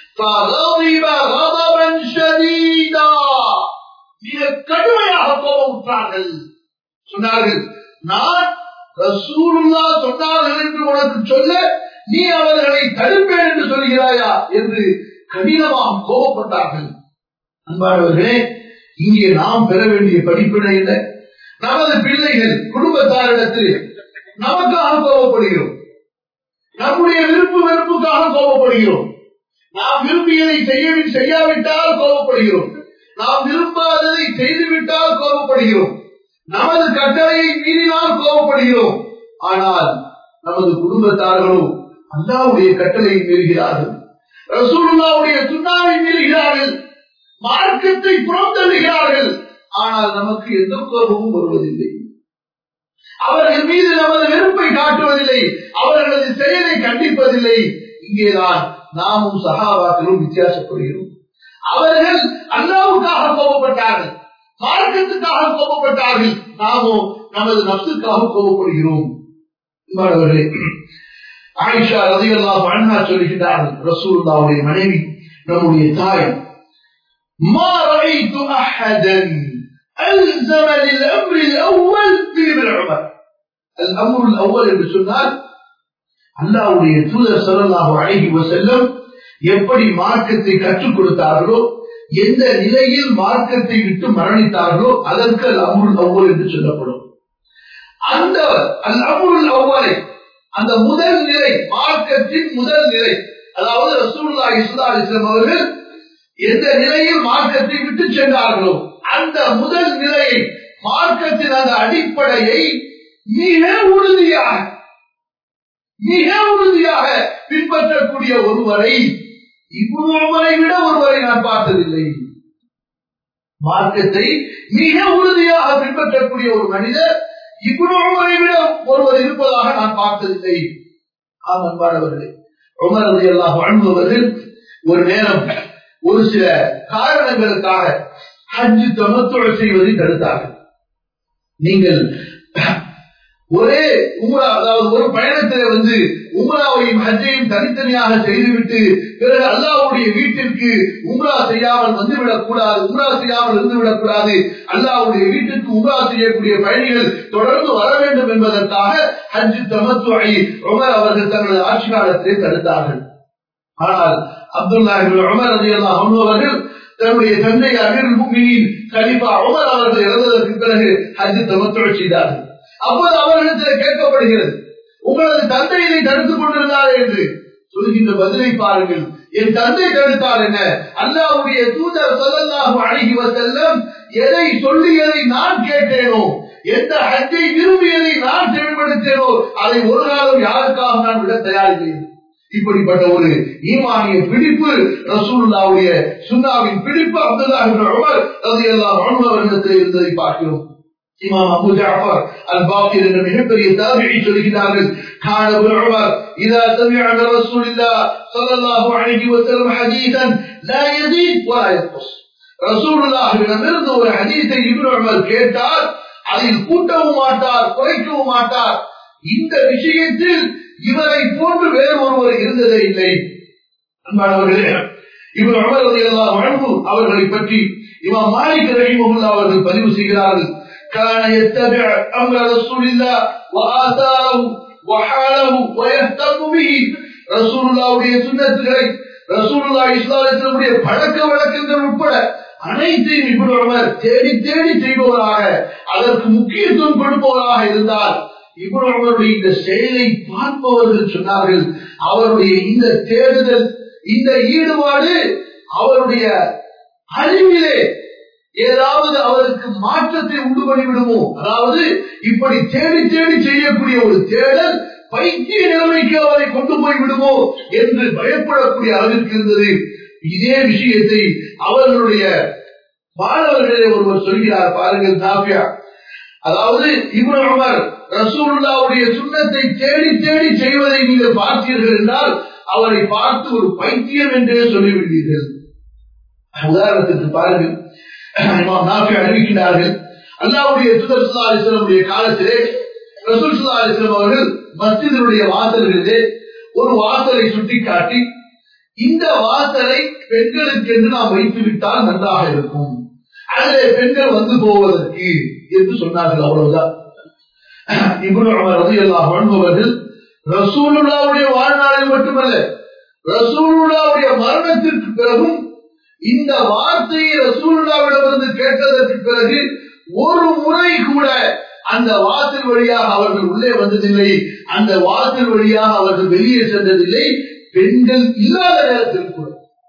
மிக கடுமையாக கோபமுற்றார்கள் சொன்னார்கள் நான் ரசூலுல்லா சொன்னார்கள் என்று உனக்கு சொல்ல நீ அவர்களை தடுப்பேன் என்று சொல்கிறாயா என்று கடினமாக கோபப்பட்டார்கள் அன்பானவர்களே இங்கே நாம் பெற வேண்டிய படிப்பினை என்ன நமது பிள்ளைகள் குடும்பத்தாரிடத்தில் நமக்காக கோபப்படுகிறோம் நம்முடைய விருப்பு வெறுப்புக்காக கோபப்படுகிறோம் நாம் விரும்பியதை செய்ய செய்யாவிட்டால் கோபப்படுகிறோம் நாம் விரும்பாததை செய்துவிட்டால் கோபப்படுகிறோம் நமது கட்டளையை மீறினால் கோபப்படுகிறோம் ஆனால் நமது குடும்பத்தார்களோ அல்லாவுடைய கட்டளையை மீறுகிறார்கள் ரசூலுல்லாவுடைய சுண்ணாவை மீறுகிறார்கள் மார்க்கத்தை புறந்தள்ளுகிறார்கள் ஆனால் நமக்கு எந்த கோபமும் வருவதில்லை அவர்கள் மீது நமது வெறுப்பை காட்டுவதில்லை அவர்களது செயலை கண்டிப்பதில்லை இங்கேதான் நாமும் சகாபாக்களும் வித்தியாசப்படுகிறோம் அவர்கள் அல்லாவுக்காக கோபப்பட்டார்கள் மார்க்கத்துக்காக கோபப்பட்டார்கள் நாமோ நமது நப்சுக்காக கோபப்படுகிறோம் மாணவர்களே ஆயிஷா ரதியல்லாஹு அன்ஹா சொல்லுகிறார்கள் ரசூலுல்லாஹுடைய மனைவி நம்முடைய தாய் ما رأيت أحدا ألزم للأمر الأول في ابن عمر الأمر الأول என்று சொன்னால் அல்லாஹ்வுடைய தூதர் ஸல்லல்லாஹு அலைஹி வஸல்லம் எப்படி மார்க்கத்தை கற்றுக் கொடுத்தார்களோ எந்த நிலையில் மார்க்கத்தை விட்டு மரணித்தார்களோ அதற்கு அல் அமுல் அவ்வல் என்று சொல்லப்படும் அந்த அல் அமுல் அவ்வலை அந்த முதல் நிலை மார்க்கத்தின் முதல் நிலை அதாவது ரசூல்லா இஸ்லா இஸ்லாம் அவர்கள் எந்த நிலையில் மார்க்கத்தை விட்டு சென்றார்களோ அந்த முதல் நிலையை மார்க்கத்தின் அந்த அடிப்படையை மிக உறுதியாக மிக உறுதியாக பின்பற்றக்கூடிய ஒருவரை இவ்வளவரை விட ஒருவரை நான் பார்த்ததில்லை மார்க்கத்தை மிக உறுதியாக பின்பற்றக்கூடிய ஒரு மனிதர் இவ்வளவரை விட ஒருவர் இருப்பதாக நான் பார்த்ததில்லை ஆம் அன்பானவர்களே உமரது எல்லாம் வாழ்ந்தவர்கள் ஒரு நேரம் ஒரு சில காரணங்களுக்காக ஹஜ் தமத்துவ செய்வதை தடுத்தார்கள் நீங்கள் ஒரே உம்ரா அதாவது ஒரு பயணத்தில வந்து உம்ராவையும் ஹஜ்ஜையும் தனித்தனியாக செய்துவிட்டு பிறகு அல்லாவுடைய வீட்டிற்கு உம்ரா செய்யாமல் வந்துவிடக் கூடாது உம்ரா செய்யாமல் இருந்துவிடக் கூடாது அல்லாவுடைய வீட்டிற்கு உம்ரா செய்யக்கூடிய பயணிகள் தொடர்ந்து வர வேண்டும் என்பதற்காக ஹஜ் தமத்துவை உமர் அவர்கள் தங்களது ஆட்சி காலத்திலே தடுத்தார்கள் ஆனால் அப்துல்லா உமர் அலி அல்லா அவர்கள் தன்னுடைய தந்தை அமீர் முக்மினின் கலிபா உமர் அவர்கள் இறந்ததற்கு பிறகு ஹஜ் தமத்துவ செய்தார்கள் அப்போது அவர்களிடத்தில் கேட்கப்படுகிறது உங்களது தந்தை இதை தடுத்துக் கொண்டிருந்தார் என்று சொல்கின்ற பதிலை பாருங்கள் என் தந்தை தடுத்தார் என்ன அல்லாவுடைய தூதர் சொல்லல்லாஹு அழகி வசல்லம் எதை சொல்லியதை நான் கேட்டேனோ எந்த ஹஜ்ஜை விரும்பியதை நான் செயல்படுத்தேனோ அதை ஒரு காலம் யாருக்காக நான் விட தயாரில்லை இப்படிப்பட்ட ஒரு ஈமானிய பிடிப்பு ரசூல்லாவுடைய சுன்னாவின் பிடிப்பு அப்துல்லா உமர் ரலியல்லாஹு அன்ஹு அவர்களிடத்தில் இருந்ததை பார்க்கிறோம் இமாம் அபு ஜாஃபர் அல் பாக்கிர் என்ற மிகப்பெரிய தாபியை சொல்கிறார்கள் كان ابن عمر اذا سمع من رسول الله صلى الله عليه وسلم حديثا لا يزيد ولا ينقص رسول الله இருந்து ஒரு ஹதீஸை இப்னு உமர் கேட்டால் அதில் கூட்டவும் மாட்டார் குறைக்கவும் மாட்டார் இந்த விஷயத்தில் இவரை போன்று வேறு ஒருவர் இருந்ததே இல்லை அன்பானவர்களே இவர் அமர் ரலியல்லாஹு அன்ஹு அவர்களை பற்றி இமாம் மாலிக் ரஹிமஹுல்லாஹ் அவர்கள் பதிவு செய்கிறார்கள் كان يتبع امر رسول الله واثاره وحاله ويهتم به رسول الله உடைய சுன்னத்துகளை ரசூலுல்லாஹி ஸல்லல்லாஹு அலைஹி வஸல்லம் பழக்க வழக்கங்கள் உட்பட அனைத்தையும் இவ்வளவர் தேடி தேடி செய்பவராக அதற்கு முக்கியத்துவம் கொடுப்பவராக இருந்தால் இவ்வளவருடைய இந்த செயலை பார்ப்பவர்கள் சொன்னார்கள் அவருடைய இந்த தேடுதல் இந்த ஈடுபாடு அவருடைய அறிவிலே ஏதாவது அவருக்கு மாற்றத்தை உண்டு பண்ணிவிடுமோ அதாவது இப்படி தேடி தேடி செய்யக்கூடிய ஒரு தேடல் பைத்திய நிலைமைக்கு அவரை கொண்டு போய் விடுமோ என்று பயப்படக்கூடிய அளவிற்கு இருந்தது இதே விஷயத்தை அவர்களுடைய மாணவர்களே ஒருவர் சொல்கிறார் பாருங்கள் நாபியா அதாவது இப்னு உமர் ரசூலுல்லாவுடைய சுண்ணத்தை தேடி தேடி செய்வதை நீங்கள் பார்த்தீர்கள் என்றால் அவரை பார்த்து ஒரு பைத்தியம் என்றே சொல்லிவிட்டீர்கள் உதாரணத்திற்கு பாருங்கள் இமாம் நாஃபி அறிவிக்கிறார்கள் அல்லாவுடைய சுதர் சுல்லா அலிஸ்லமுடைய காலத்திலே ரசூல் சுல்லா அலிஸ்லம் அவர்கள் மஸ்ஜிதனுடைய வாசல்களிலே ஒரு வாசலை சுட்டிக்காட்டி இந்த வாசலை பெண்களுக்கு என்று நாம் வைத்து விட்டால் நன்றாக இருக்கும் அதிலே பெண்கள் வந்து போவதற்கு என்று சொன்னார்கள் அவ்வளவுதான் இப்னு உமர் ரலியல்லாஹு அன்ஹு அவர்கள் ரசூலுல்லாவுடைய வாழ்நாளில் மட்டுமல்ல ரசூலுல்லாவுடைய மரணத்திற்கு பிறகும் இந்த வார்த்தையை ரசூலுல்லாவிடமிருந்து கேட்டதற்கு பிறகு ஒரு முறை கூட அந்த வாசல் வழியாக அவர்கள் உள்ளே வந்ததில்லை அந்த வாசல் வழியாக அவர்கள் வெளியே சென்றதில்லை பெண்கள் இல்லாத நேரத்தில் கூட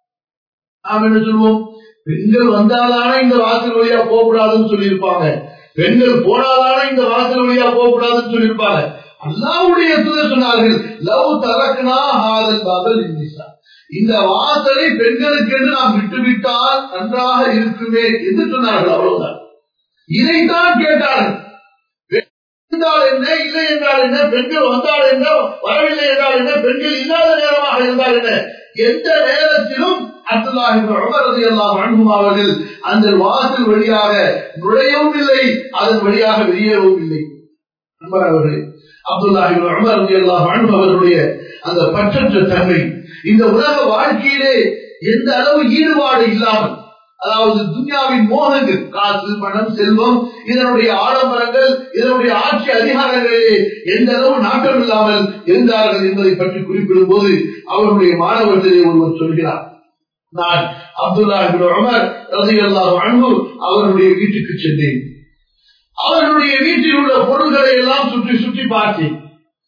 நாம் என்ன சொல்வோம் பெண்கள் வந்தாலான இந்த வாசல் வழியா போகக்கூடாதுன்னு சொல்லியிருப்பாங்க பெண்கள் போனாலான இந்த வாசல் வழியா போகக்கூடாதுன்னு சொல்லியிருப்பாங்க அல்லாவுடைய தூதர் சொன்னார்கள் லவ் தரக்குனா ஹாதல் பாதல் இந்திசா இந்த வாசலை பெண்களுக்கு என்று நாம் விட்டுவிட்டால் நன்றாக இருக்குமே என்று சொன்னார்கள் அவ்வளவுதான் இதைத்தான் கேட்டார்கள் இருந்தால் என்ன இல்லை என்றால் என்ன பெண்கள் வந்தால் என்ன வரவில்லை என்றால் என்ன பெண்கள் இல்லாத நேரமாக இருந்தால் என்ன எந்த நேரத்திலும் அப்துல்லாஹி உமரது எல்லாம் அன்புமாவர்கள் அந்த வாசல் வழியாக நுழையவும் இல்லை அதன் வழியாக வெளியேறவும் இல்லை அன்பானவர்களே அப்துல்லாஹி உமரது எல்லாம் அன்பவர்களுடைய அந்த பற்றற்ற தன்மை இந்த உலக வாழ்க்கையிலே எந்த அளவு ஈடுபாடு இல்லாமல் அதாவது துன்யாவின் மோகங்கள் காசு பணம் செல்வம் இதனுடைய ஆடம்பரங்கள் இதனுடைய ஆட்சி அதிகாரங்களிலே எந்த அளவு நாட்டம் இல்லாமல் இருந்தார்கள் என்பதை பற்றி குறிப்பிடும் போது அவருடைய மாணவர்களே ஒருவர் சொல்கிறார் நான் அப்துல்லா உமர் ரதியல்லாஹு அன்பு அவர்களுடைய வீட்டுக்கு சென்றேன் அவர்களுடைய வீட்டில் உள்ள பொருள்களை எல்லாம் சுற்றி சுற்றி பார்த்தேன்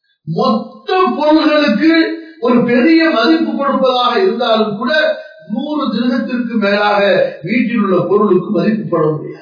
மொத்த பொருள்களுக்கு ஒரு பெரிய மதிப்பு கொடுப்பதாக இருந்தாலும் கூட நூறு தினத்திற்கு மேலாக வீட்டில் உள்ள பொருளுக்கு மதிப்பு போட முடியாது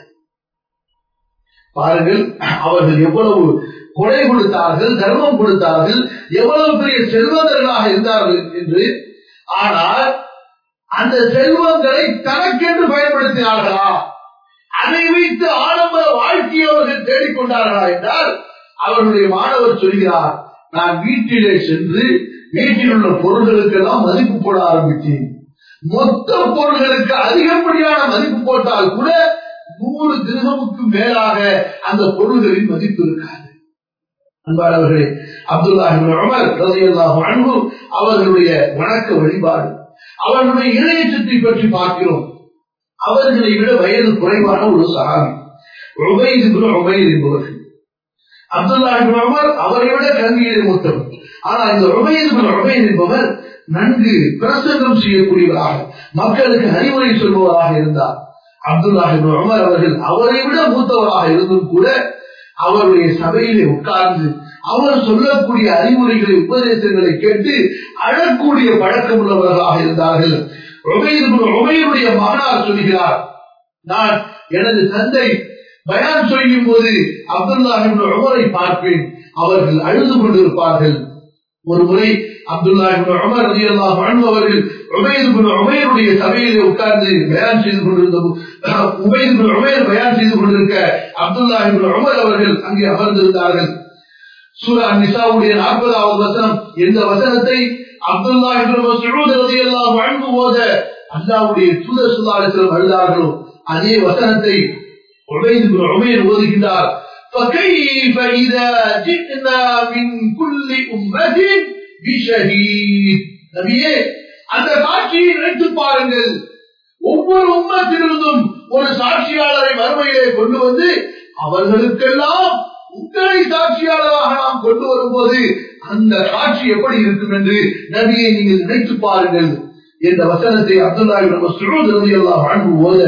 பாருங்கள் அவர்கள் எவ்வளவு கொடை கொடுத்தார்கள் தர்மம் கொடுத்தார்கள் எவ்வளவு பெரிய செல்வந்தர்களாக இருந்தார்கள் என்று ஆனால் அந்த செல்வங்களை தனக்கென்று பயன்படுத்தினார்களா அதை வைத்து ஆடம்பர வாழ்க்கையை அவர்கள் தேடிக்கொண்டார்களா என்றால் அவர்களுடைய மாணவர் சொல்கிறார் நான் வீட்டிலே சென்று வீட்டில் உள்ள பொருள்களுக்கெல்லாம் மதிப்பு போட ஆரம்பித்தேன் மொத்த பொருள்களுக்கு அதிகப்படியான மதிப்பு போட்டால் கூட நூறு திருகமுக்கு மேலாக அந்த பொருள்களின் மதிப்பு இருக்காது அன்பானவர்களே அப்துல்லாஹிம் அன்பு அவர்களுடைய வணக்க வழிபாடு அவர்களுடைய இணையச்சத்தை பற்றி பார்க்கிறோம் அவர்களை விட வயது குறைவான ஒரு சகாமி உபைது உபைது என்பவர்கள் அப்துல்லாஹிம் அமர் அவரை விட கல்வியிலே மூத்தவர் ஆனால் இந்த உபைது உபைது என்பவர் நன்கு பிரசங்கம் செய்யக்கூடியவராக மக்களுக்கு அறிவுரை சொல்பவராக இருந்தார் அப்துல்லாஹிம் உமர் அவர்கள் அவரை விட மூத்தவராக இருந்தும் கூட அவருடைய சபையிலே உட்கார்ந்து அவர் சொல்லக்கூடிய அறிவுரைகளை உபதேசங்களை கேட்டு அழக்கூடிய பழக்கம் உள்ளவர்களாக இருந்தார்கள் உமையுடைய மகனார் சொல்கிறார் நான் எனது தந்தை பயான் சொல்லும் போது அப்துல்லாஹிம் உமரை பார்ப்பேன் அவர்கள் அழுது கொண்டிருப்பார்கள் ஒரு முறை அப்துல்லா உமர் ரதி அல்லாஹ் அவர்கள் உபயது உமையருடைய சபையிலே உட்கார்ந்து பயான் செய்து கொண்டிருந்த உபயது உமையர் பயான் செய்து கொண்டிருக்க அப்துல்லா உமர் அவர்கள் அங்கே அமர்ந்திருந்தார்கள் சூரா நிசாவுடைய நாற்பதாவது வசனம் எந்த வசனத்தை அப்துல்லா ரதி அல்லாஹ் வழங்கு போத அல்லாவுடைய தூதர் சுல்லாசலம் அழுதார்களோ அதே வசனத்தை உபயது உமையர் ஓதுகின்றார் فكيف إذا جئنا من كل أمة بشهيد நபியே அந்த காட்சியை நினைத்து பாருங்கள் ஒவ்வொரு உம்மத்திலிருந்தும் ஒரு சாட்சியாளரை வறுமையிலே கொண்டு வந்து அவர்களுக்கெல்லாம் உங்களை சாட்சியாளராக நாம் கொண்டு வரும்போது அந்த காட்சி எப்படி இருக்கும் என்று நபியை நீங்கள் நினைத்து பாருங்கள் என்ற வசனத்தை அப்துல்லாஹி நம்ம சுழுதிரதி எல்லாம் வாழ்ந்து போத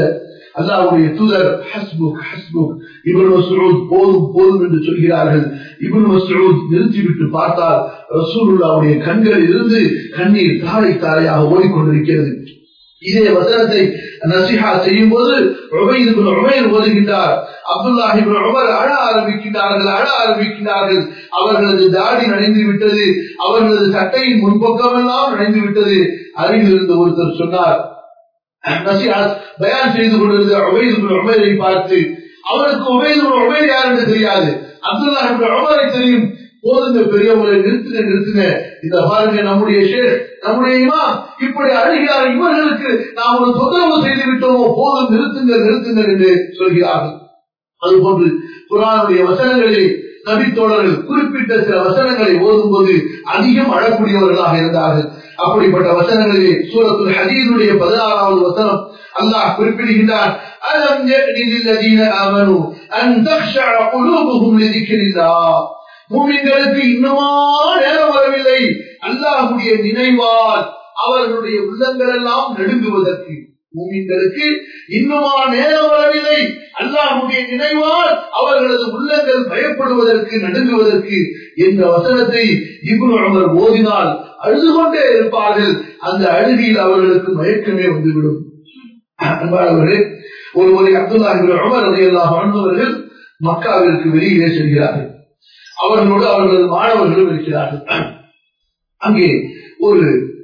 அல்லாவுடைய தூதர் ஹஸ்புக் ஹஸ்புக் இப்னு மஸ்ஊத் போதும் போதும் என்று சொல்கிறார்கள் இப்னு மஸ்ஊத் நிறுத்திவிட்டு பார்த்தால் ரசூலுல்லாவுடைய கண்களில் இருந்து கண்ணீர் தாரை தாரையாக ஓடிக்கொண்டிருக்கிறது இதே வசனத்தை நசிஹா செய்யும் போது உமைர் ஓதுகின்றார் அப்துல்லாஹி உமர் அழ ஆரம்பிக்கின்றார்கள் அழ ஆரம்பிக்கின்றார்கள் அவர்களது தாடி நனைந்து விட்டது அவர்களது சட்டையின் முன்பக்கமெல்லாம் நனைந்து விட்டது அருகில் இருந்த ஒருத்தர் சொன்னார் நசிஹாத் பயான் செய்து கொண்டிருந்த உமைது உமரை பார்த்து அவருக்கு உமைது உமர் யார் என்று தெரியாது அப்துல்லாஹி உமரை தெரியும் போதுங்க பெரியவங்களை நிறுத்துங்க நிறுத்துங்க இந்த பாருங்க நம்முடைய ஷேர் நம்முடைய இமாம் இப்படி அழுகிறார் இவர்களுக்கு நாம் ஒரு தொந்தரவு செய்து விட்டோமோ போதும் நிறுத்துங்க நிறுத்துங்க என்று சொல்கிறார்கள் அதுபோன்று குரானுடைய வசனங்களிலே நபித்தோழர்கள் குறிப்பிட்ட சில வசனங்களை ஓதும் போது அதிகம் அழக்கூடியவர்களாக இருந்தார்கள் அப்படிப்பட்ட வசனங்களிலே சூரத்துல் ஹதீதுடைய பதினாறாவது வசனம் அல்லாஹ் குறிப்பிடுகின்றார் அலம் யஅனி லில்லதீன ஆமனு அன் தக்ஷஅ குலூபுஹும் லிذிக்ரில்லாஹ் மூமின்களுக்கு இன்னுமா நேரம் வரவில்லை அல்லாஹுடைய நினைவால் அவர்களுடைய உள்ளங்கள் எல்லாம் நடுங்குவதற்கு மூமின்களுக்கு இன்னுமா நேரம் வரவில்லை அல்லாஹுடைய நினைவால் அவர்களது உள்ளங்கள் பயப்படுவதற்கு நடுங்குவதற்கு என்ற வசனத்தை இப்னு உமர் ஓதினால் அழுது கொண்டே இருப்பார்கள் அந்த அழுகையில் அவர்களுக்கு மயக்கமே வந்துவிடும் அன்பானவர்களே ஒரு முறை அப்துல்லா உமர் அதையெல்லாம் வாழ்ந்தவர்கள் மக்காவிற்கு வெளியிலே செல்கிறார்கள் அவர்களோடு அவர்களது மாணவர்களும் இருக்கிறார்கள் அங்கே ஒரு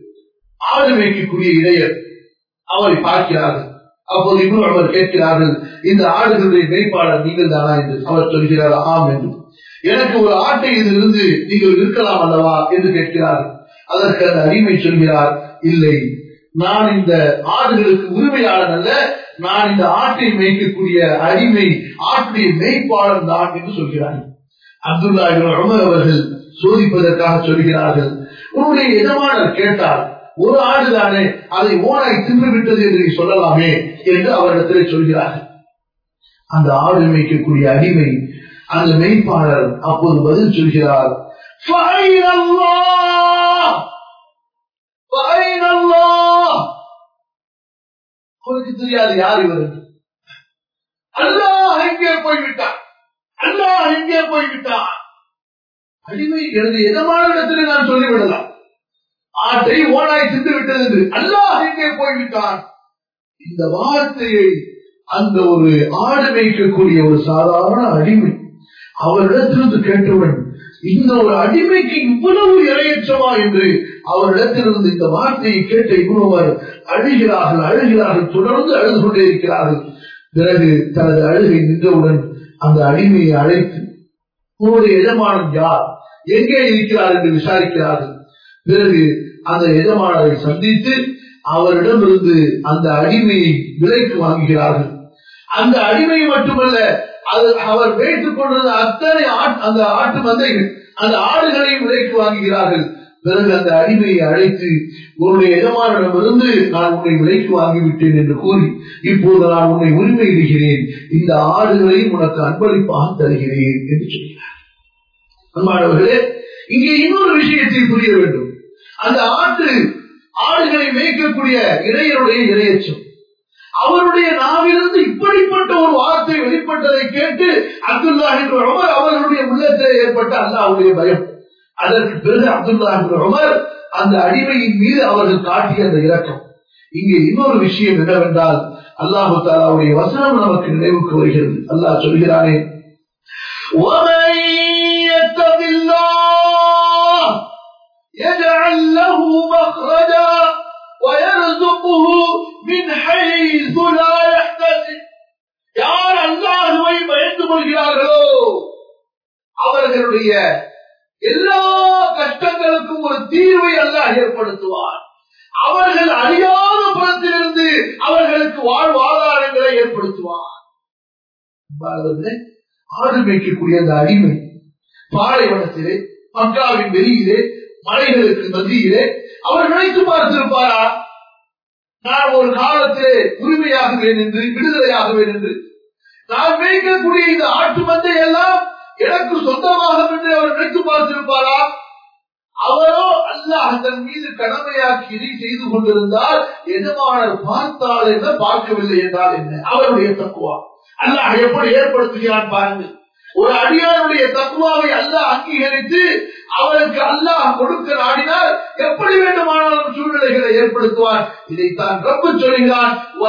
ஆடு மேய்க்கக்கூடிய இடையர் அவரை பார்க்கிறார்கள் அப்போது இன்னும் அவர் கேட்கிறார்கள் இந்த ஆடுகளுடைய மேய்ப்பாளர் நீங்கள் தானா என்று அவர் சொல்கிறார் ஆம் என்று எனக்கு ஒரு ஆட்டை இதிலிருந்து நீங்கள் விற்கலாம் அல்லவா என்று கேட்கிறார்கள் அதற்கு அந்த அடிமை சொல்கிறார் இல்லை நான் இந்த ஆடுகளுக்கு உரிமையாளர் அல்ல நான் இந்த ஆட்டை மேய்க்கக்கூடிய அடிமை ஆட்டுடைய மேய்ப்பாளர் தான் என்று சொல்கிறார்கள் அப்துல்லா உமர் அவர்கள் சோதிப்பதற்காக சொல்கிறார்கள் உன்னுடைய எஜமானர் கேட்டார் ஒரு ஆடு தானே அதை ஓனாய் தின்று விட்டது என்று நீ சொல்லலாமே என்று அவரிடத்தில் சொல்கிறார்கள் அந்த ஆடு மேய்க்கக்கூடிய அடிமை அந்த மெய்ப்பாளர் அப்போது பதில் சொல்கிறார் அவருக்கு தெரியாது யார் இவர் அல்லாஹ் எங்கே போய்விட்டார் அல்லாஹ் எங்கே போய்விட்டார் அடிமை எனது எதமான இடத்தில் நான் சொல்லிவிடலாம் ஆட்டை ஓனாய் தின்று விட்டது என்று அல்லாஹ் எங்கே போய்விட்டான் இந்த வார்த்தையை அந்த ஒரு ஆடு மேய்க்கக்கூடிய ஒரு சாதாரண அடிமை அவரிடத்திலிருந்து கேட்டவன் இந்த ஒரு அடிமைக்கு இவ்வளவு இரையற்றமா என்று அவரிடத்திலிருந்து இந்த வார்த்தையை கேட்ட இவ்வளவர் அழுகிறார்கள் அழுகிறார்கள் தொடர்ந்து அழுது கொண்டே இருக்கிறார்கள் பிறகு தனது அழுகை நின்றவுடன் அந்த அடிமையை அழைத்து உன்னுடைய எஜமானன் யார் எங்கே இருக்கிறார் என்று விசாரிக்கிறார்கள் பிறகு அந்த எஜமானரை சந்தித்து அவரிடமிருந்து அந்த அடிமையை விலைக்கு வாங்குகிறார்கள் அந்த அடிமை மட்டுமல்ல அது அவர் வைத்துக் கொண்டிருந்த அத்தனை அந்த ஆட்டு மந்தைகள் அந்த ஆடுகளையும் விலைக்கு வாங்குகிறார்கள் பிறகு அந்த அடிமையை அழைத்து உன்னுடைய எஜமானிடமிருந்து நான் உன்னை விலைக்கு வாங்கிவிட்டேன் என்று கூறி இப்போது நான் உன்னை உரிமையிடுகிறேன் இந்த ஆடுகளையும் உனக்கு அன்பளிப்பாக தருகிறேன் என்று சொல்கிறார் அன்பானவர்களே இங்கே இன்னொரு விஷயத்தை புரிய வேண்டும் அந்த ஆட்டு ஆடுகளை மேய்க்கக்கூடிய இடையருடைய இரையச்சம் அவருடைய நாவிலிருந்து இப்படிப்பட்ட ஒரு வார்த்தை வெளிப்பட்டதை கேட்டு அப்துல்லா என்று உமர் அவர்களுடைய உள்ளத்தில் ஏற்பட்ட அல்லாவுடைய பயம் அதற்கு பிறகு அப்துல்லா என்று உமர் அந்த அடிமையின் மீது அவர்கள் காட்டிய அந்த இரக்கம் இங்கே இன்னொரு விஷயம் என்னவென்றால் அல்லாஹு தாலாவுடைய வசனம் நமக்கு நினைவுக்கு வருகிறது அல்லாஹ் சொல்கிறானே يجعل له مخرجا ويرزقه من حيث لا يحتسب யார் அல்லாஹுவை பயந்து கொள்கிறார்களோ அவர்களுடைய எல்லா கஷ்டங்களுக்கும் ஒரு தீர்வை அல்லாஹ் ஏற்படுத்துவார் அவர்கள் அறியாத புறத்திலிருந்து அவர்களுக்கு வாழ்வாதாரங்களை ஏற்படுத்துவார் ஆடு மேய்க்கக்கூடிய அந்த அடிமை பாலைவனத்திலே மக்காவின் வெளியிலே மலைகளுக்கு மத்தியிலே அவர் நினைத்து பார்த்திருப்பாரா நான் ஒரு காலத்திலே உரிமையாகுவேன் என்று விடுதலையாகுவேன் என்று நான் மேய்க்கக்கூடிய இந்த ஆட்டு மந்தை எல்லாம் எனக்கு சொந்தமாகும் என்று அவர் நினைத்து பார்த்திருப்பாரா அவரோ அல்லாஹ் தன் மீது கடமையாக்கி இதை செய்து கொண்டிருந்தால் எஜமானர் பார்த்தால் என்ன பார்க்கவில்லை என்றால் என்ன அவருடைய தக்குவா அல்லாஹ் எப்படி ஏற்படுத்துகிறான் பாருங்கள் ஒரு அடியாருடைய தக்குவாவை அல்லாஹ் அங்கீகரித்து அவருக்கு அல்லாஹ் கொடுக்க நாடினால் எப்படி வேண்டுமானாலும் சூழ்நிலைகளை ஏற்படுத்துவார் இதைத்தான் ரப்பு சொல்கிறான்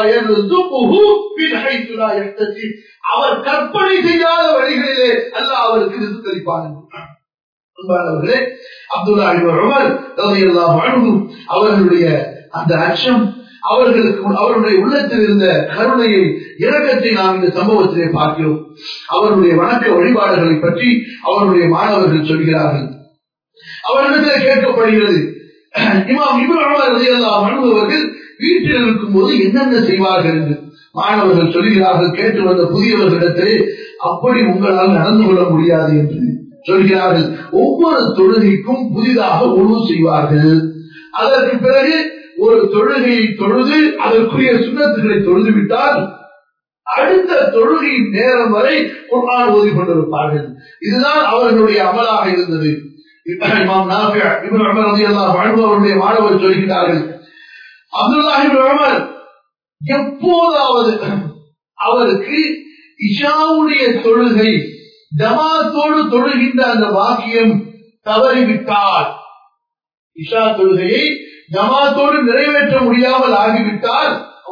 அவர் கற்பனை செய்யாத வழிகளிலே அல்லாஹ் அவருக்கு ரிசுக்களிப்பான் அன்பானவர்களே அப்துல்லா உமர் ரலியல்லாஹு அன்ஹு அவர்களுடைய அந்த அச்சம் அவர்களுக்கு அவருடைய உள்ளத்தில் இருந்த கருணையை இறக்கத்தை நாம் இந்த சம்பவத்திலே பார்க்கிறோம் அவருடைய வணக்க வழிபாடுகளை பற்றி அவருடைய மாணவர்கள் சொல்கிறார்கள் அவர்களிடத்தில் கேட்கப்படுகிறது இமாம் இப்ராஹிம் அவர்கள் வீட்டில் இருக்கும் போது என்னென்ன செய்வார்கள் என்று மாணவர்கள் சொல்கிறார்கள் கேட்டு வந்த புதியவர்களிடத்திலே அப்படி உங்களால் நடந்து கொள்ள முடியாது என்று சொல்கிறார்கள் ஒவ்வொரு தொழுகைக்கும் புதிதாக உணவு செய்வார்கள் அதற்கு பிறகு ஒரு தொழுகையை தொழுது அதற்குரிய சுண்ணத்துகளை தொழுது விட்டால் அடுத்த தொழுகையின் நேரம் வரை குர்ஆன் ஓதி கொண்டிருப்பார்கள் இதுதான் அவர்களுடைய அமலாக இருந்தது இமாம் நாஃபியா இப்னு உமர் ரலியல்லாஹு அன்ஹு அவருடைய மாணவர் சொல்கிறார்கள் அப்துல்லாஹ் இப்னு உமர் எப்போதாவது அவருக்கு இஷாவுடைய தொழுகை ஜமாத்தோடு தொழுகின்ற அந்த வாக்கியம் தவறிவிட்டால் இஷா தொழுகையை ஜமாத்தோடு நிறைவேற்ற முடியாமல் ஆகிவிட்டால்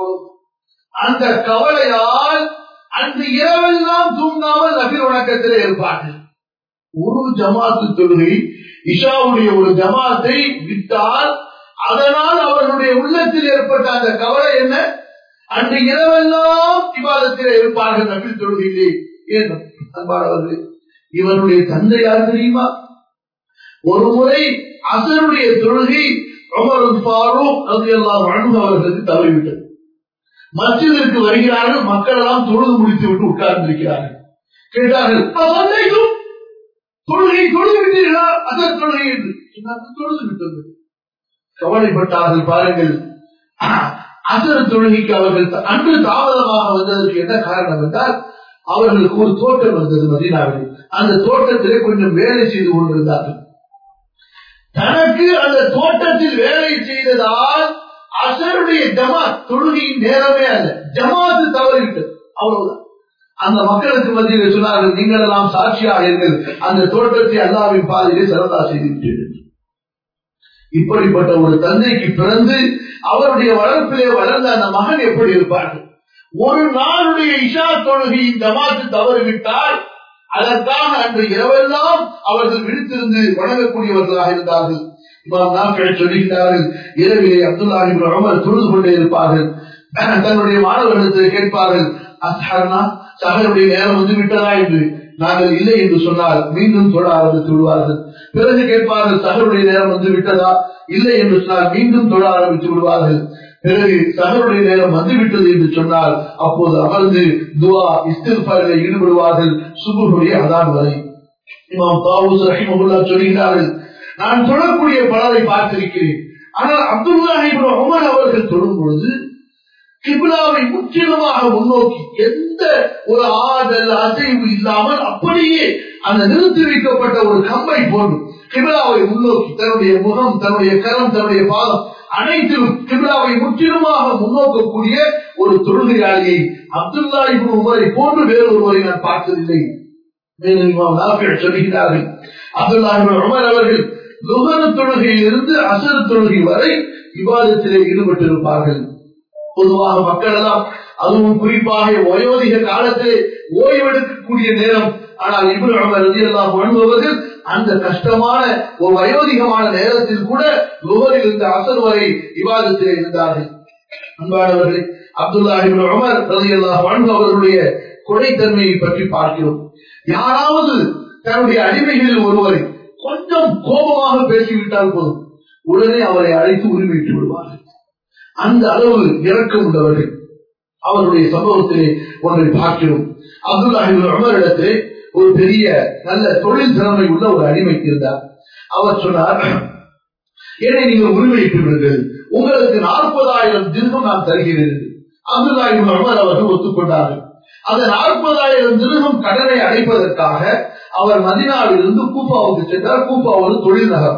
அந்த கவலையால் அன்று இரவெல்லாம் தூங்காமல் நபிர் வணக்கத்திலே இருப்பார்கள் ஒரு ஜமாத்து தொழுகை இஷாவுடைய ஒரு ஜமாத்தை விட்டால் அதனால் அவர்களுடைய உள்ளத்தில் ஏற்பட்ட அந்த கவலை என்ன அன்று இரவெல்லாம் விவாதத்திலே இருப்பார்கள் நபில் தொழுகையிலே ஏன் அன்பானவர்களே இவருடைய தந்தை யார் தெரியுமா ஒரு முறை அசருடைய தொழுகை உமர் ஃபாரூக் ரலியல்லாஹு அன்ஹு அவர்களுக்கு தவறிவிட்டது மஸ்ஜிதிற்கு வருகிறார்கள் மக்கள் எல்லாம் தொழுது முடித்து விட்டு உட்கார்ந்திருக்கிறார்கள் கேட்டார்கள் "அசல்லைத்தும்?" தொழுகை தொழுது விட்டீர்களா அசர் தொழுகை என்று சொன்னார்கள், தொழுது விட்டது கவலைப்பட்டார்கள் பாருங்கள் அசர் தொழுகைக்கு அவர்கள் த- அன்று தாமதமாக வந்ததற்கு என்ன காரணம் என்றால் அவர்களுக்கு ஒரு தோட்டம் வந்தது மதீனாவில் அந்த தோட்டத்திலே கொஞ்சம் வேலை செய்து கொண்டிருந்தார்கள் தனக்கு அந்த தோட்டத்தில் வேலை செய்ததால் அசருடைய ஜமாத் தொழுகையின் நேரமே அல்ல ஜமாத்து தவறிவிட்டது அவ்வளவுதான் அந்த மக்களுக்கு மத்தியில் சொன்னார்கள் நீங்கள் எல்லாம் சாட்சியாக இருங்கள் அந்த தோட்டத்தை அல்லாவின் பாதையிலே சரதா செய்து விட்டீர்கள் இப்படிப்பட்ட ஒரு தந்தைக்கு பிறந்து அவருடைய வளர்ப்பிலே வளர்ந்த அந்த மகன் எப்படி இருப்பார்கள் ஒரு நாளுடைய இஷா தொழுகையின் ஜமாத்து தவறிவிட்டால் அதற்காக அன்று இரவெல்லாம் அவர்கள் விழித்திருந்து வணங்கக்கூடியவர்களாக இருந்தார்கள் இமாம் நாட்களை சொல்லுகிறார்கள் இரவிலே அப்துல்லாஹி இப்னு உமர் தொழுது கொண்டே இருப்பார்கள் தன்னுடைய மாணவர்களிடத்தில் கேட்பார்கள் அஸ்ஹர்னா சகருடைய நேரம் வந்து விட்டதா என்று நாங்கள் இல்லை என்று சொன்னால் மீண்டும் தொழ ஆரம்பித்து விடுவார்கள் பிறகு கேட்பார்கள் சகருடைய நேரம் வந்து விட்டதா இல்லை என்று சொன்னால் மீண்டும் தொழ ஆரம்பித்து விடுவார்கள் பிறகு சகருடைய நேரம் வந்துவிட்டது என்று சொன்னால் அப்போது அமர்ந்து துவா இஸ்திஃபாரில் ஈடுபடுவார்கள் சுபுடைய அதான் வரை இமாம் தாவூஸ் ரஹிமகுல்லா சொல்கிறார்கள் நான் தொழக்கூடிய பலரை பார்த்திருக்கிறேன் ஆனால் அப்துல்லாஹி இப்னு உமர் அவர்கள் தொழும் பொழுது கிபிலாவை முற்றிலுமாக முன்னோக்கி எந்த ஒரு ஆதல் அசைவு இல்லாமல் அப்படியே அந்த நிறுத்தி வைக்கப்பட்ட ஒரு கம்பை போன்று கிபிலாவை முன்னோக்கி தன்னுடைய முகம் தன்னுடைய கரம் தன்னுடைய பாதம் அனைத்திலும் கிபிலாவை முற்றிலுமாக முன்னோக்கக்கூடிய ஒரு தொழுகையாளியை அப்துல்லா இப்னு உமரை போன்று வேறு ஒருவரை நான் பார்த்ததில்லை மேலும் இமாம் நாஃபி சொல்கிறார்கள் அப்துல்லா இப்னு உமர் அவர்கள் லுகரு தொழுகையிலிருந்து அசர் தொழுகை வரை விவாதத்திலே ஈடுபட்டிருப்பார்கள் பொதுவாக மக்கள் எல்லாம் அதுவும் குறிப்பாக வயோதிக காலத்திலே ஓய்வெடுக்கக்கூடிய நேரம் ஆனால் இப்னு உமர் ரலியல்லாஹு அன்ஹு அவர்கள் அந்த கஷ்டமான ஒரு வயோதிகமான நேரத்தில் கூட லுகரில் இருந்து அசர் வரை விவாதத்திலே இருந்தார்கள் அன்பானவர்களே அப்துல்லா இப்னு உமர் ரலியல்லாஹு அன்ஹு அவர்களுடைய கொடைத்தன்மையை பற்றி பார்க்கிறோம் யாராவது தன்னுடைய அடிமைகளில் ஒருவரை கொஞ்சம் கோபமாக பேசிவிட்டால் போதும் உடனே அவரை அழைத்து உரிமையிட்டு விடுவார்கள் அந்த அளவு இறக்கம் உள்ளவர்கள் அவருடைய சம்பவத்திலே ஒன்றை பார்க்கிறோம் அப்துல்லாஹிபின் உமரிடத்திலே ஒரு பெரிய நல்ல தொழில் திறமை உள்ள ஒரு அடிமை இருந்தார் அவர் சொன்னார் என்னை நீங்கள் உரிமையிட்டு விடுங்கள் உங்களுக்கு நாற்பதாயிரம் திருகம் நான் தருகிறேன் அப்துல்லாஹிபின் உமர் அவர்கள் ஒத்துக்கொண்டார்கள் அந்த நாற்பதாயிரம் திருகம் கடனை அடைப்பதற்காக அவர் மதினாவிலிருந்து கூப்பாவுக்கு சென்றார் கூப்பா ஒரு தொழில் நகரம்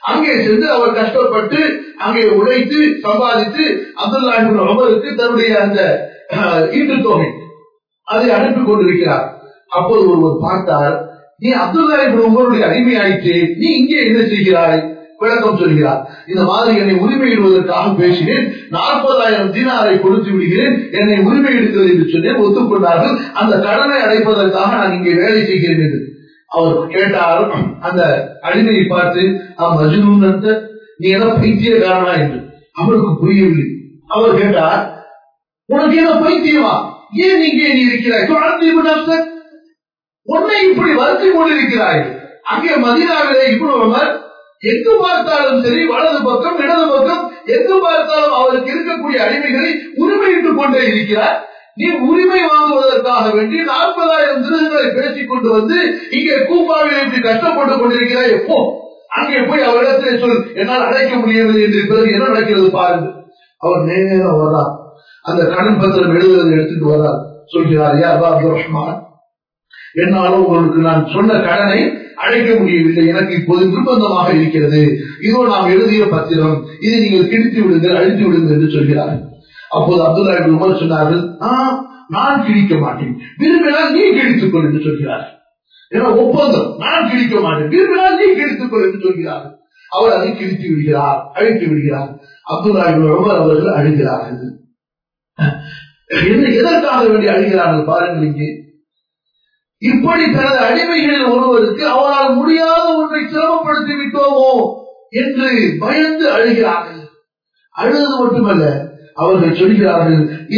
அங்கே சென்று அவர் கஷ்டப்பட்டு அங்கே உழைத்து சம்பாதித்து அப்துல்லா உமருக்கு தன்னுடைய அந்த ஈட்டு தொகை அதை அனுப்பி கொண்டிருக்கிறார் அப்போது ஒருவர் பார்த்தார் நீ அப்துல்லா உமருடைய அடிமையாயிற்று நீ இங்கே என்ன செய்கிறாய் விளக்கம் சொல்கிறார் இந்த மாதிரி என்னை உரிமையிடுவதற்காக பேசினேன் நாற்பதாயிரம் தீனாரை கொடுத்து விடுகிறேன் என்னை உரிமையிடுகிறது என்று சொன்னேன் ஒத்துக்கொண்டார்கள் அந்த கடனை அடைப்பதற்காக நான் இங்கே வேலை செய்கிறேன் என்று அவர் கேட்டார் அந்த அடிமையை பார்த்து மஜுனூன் நீ என்ன பைத்தியக்காரனா என்று அவருக்கு புரியவில்லை அவர் கேட்டார் உனக்கு என்ன பைத்தியமா ஏன் நீங்க நீ இருக்கிறாய் தொடர்ந்து உன்னை இப்படி வருத்தி கொண்டிருக்கிறாய் அங்கே மதினாவிலே இவ்வளவு எங்கு பார்த்தாலும் சரி வலது பக்கம் இடது பக்கம் எங்கு பார்த்தாலும் அவருக்கு இருக்கக்கூடிய அடிமைகளை உரிமையிட்டுக் கொண்டே இருக்கிறார் நீ உரிமை வாங்குவதற்காக வேண்டி நாற்பதாயிரம் திருகங்களை பேசிக் கொண்டு வந்து இங்கே கூப்பாவில் இப்படி கஷ்டப்பட்டுக் கொண்டிருக்கிறாய் எப்போ அங்கே போய் அவரிடத்திலே சொல் என்னால் அடைக்க முடியவில்லை என்று பிறகு என்ன நடக்கிறது பாருங்க அவர் நேரம் வர்றார் அந்த கடன் பத்திரம் எழுதுவதை எடுத்துட்டு வர்றார் சொல்கிறார் யா அப்துல் ரஹ்மான் என்னாலும் உங்களுக்கு நான் சொன்ன கடனை அழைக்க முடியவில்லை எனக்கு இப்போது நிர்பந்தமாக இருக்கிறது இதோ நாம் எழுதிய பத்திரம் இதை நீங்கள் கிழித்து விடுங்கள் அழித்து விடுங்கள் என்று சொல்கிறார்கள் அப்போது அப்துல்லா உமர் சொன்னார்கள் நான் கிழிக்க மாட்டேன் விரும்பினால் நீ கிழித்துக் கொள் என்று சொல்கிறார்கள் ஏன்னா ஒப்பந்தம் நான் கிழிக்க மாட்டேன் விரும்பினால் நீ கிழித்துக் கொள் என்று சொல்கிறார்கள் அவர் அதை கிழித்து விடுகிறார் அழித்து விடுகிறார் அப்துல்லா உமர் அவர்கள் அழுகிறார்கள் என்ன எதற்காக வேண்டி அழுகிறார்கள் பாருங்கள் இங்கே இப்படி தனது அடிமைகளில் ஒருவருக்கு அவரால் முடியாத ஒன்றை சிரமப்படுத்தி விட்டோமோ என்று பயந்து அழுகிறார்கள் அழுது மட்டுமல்ல அவர்கள் சொல்கிறார்கள்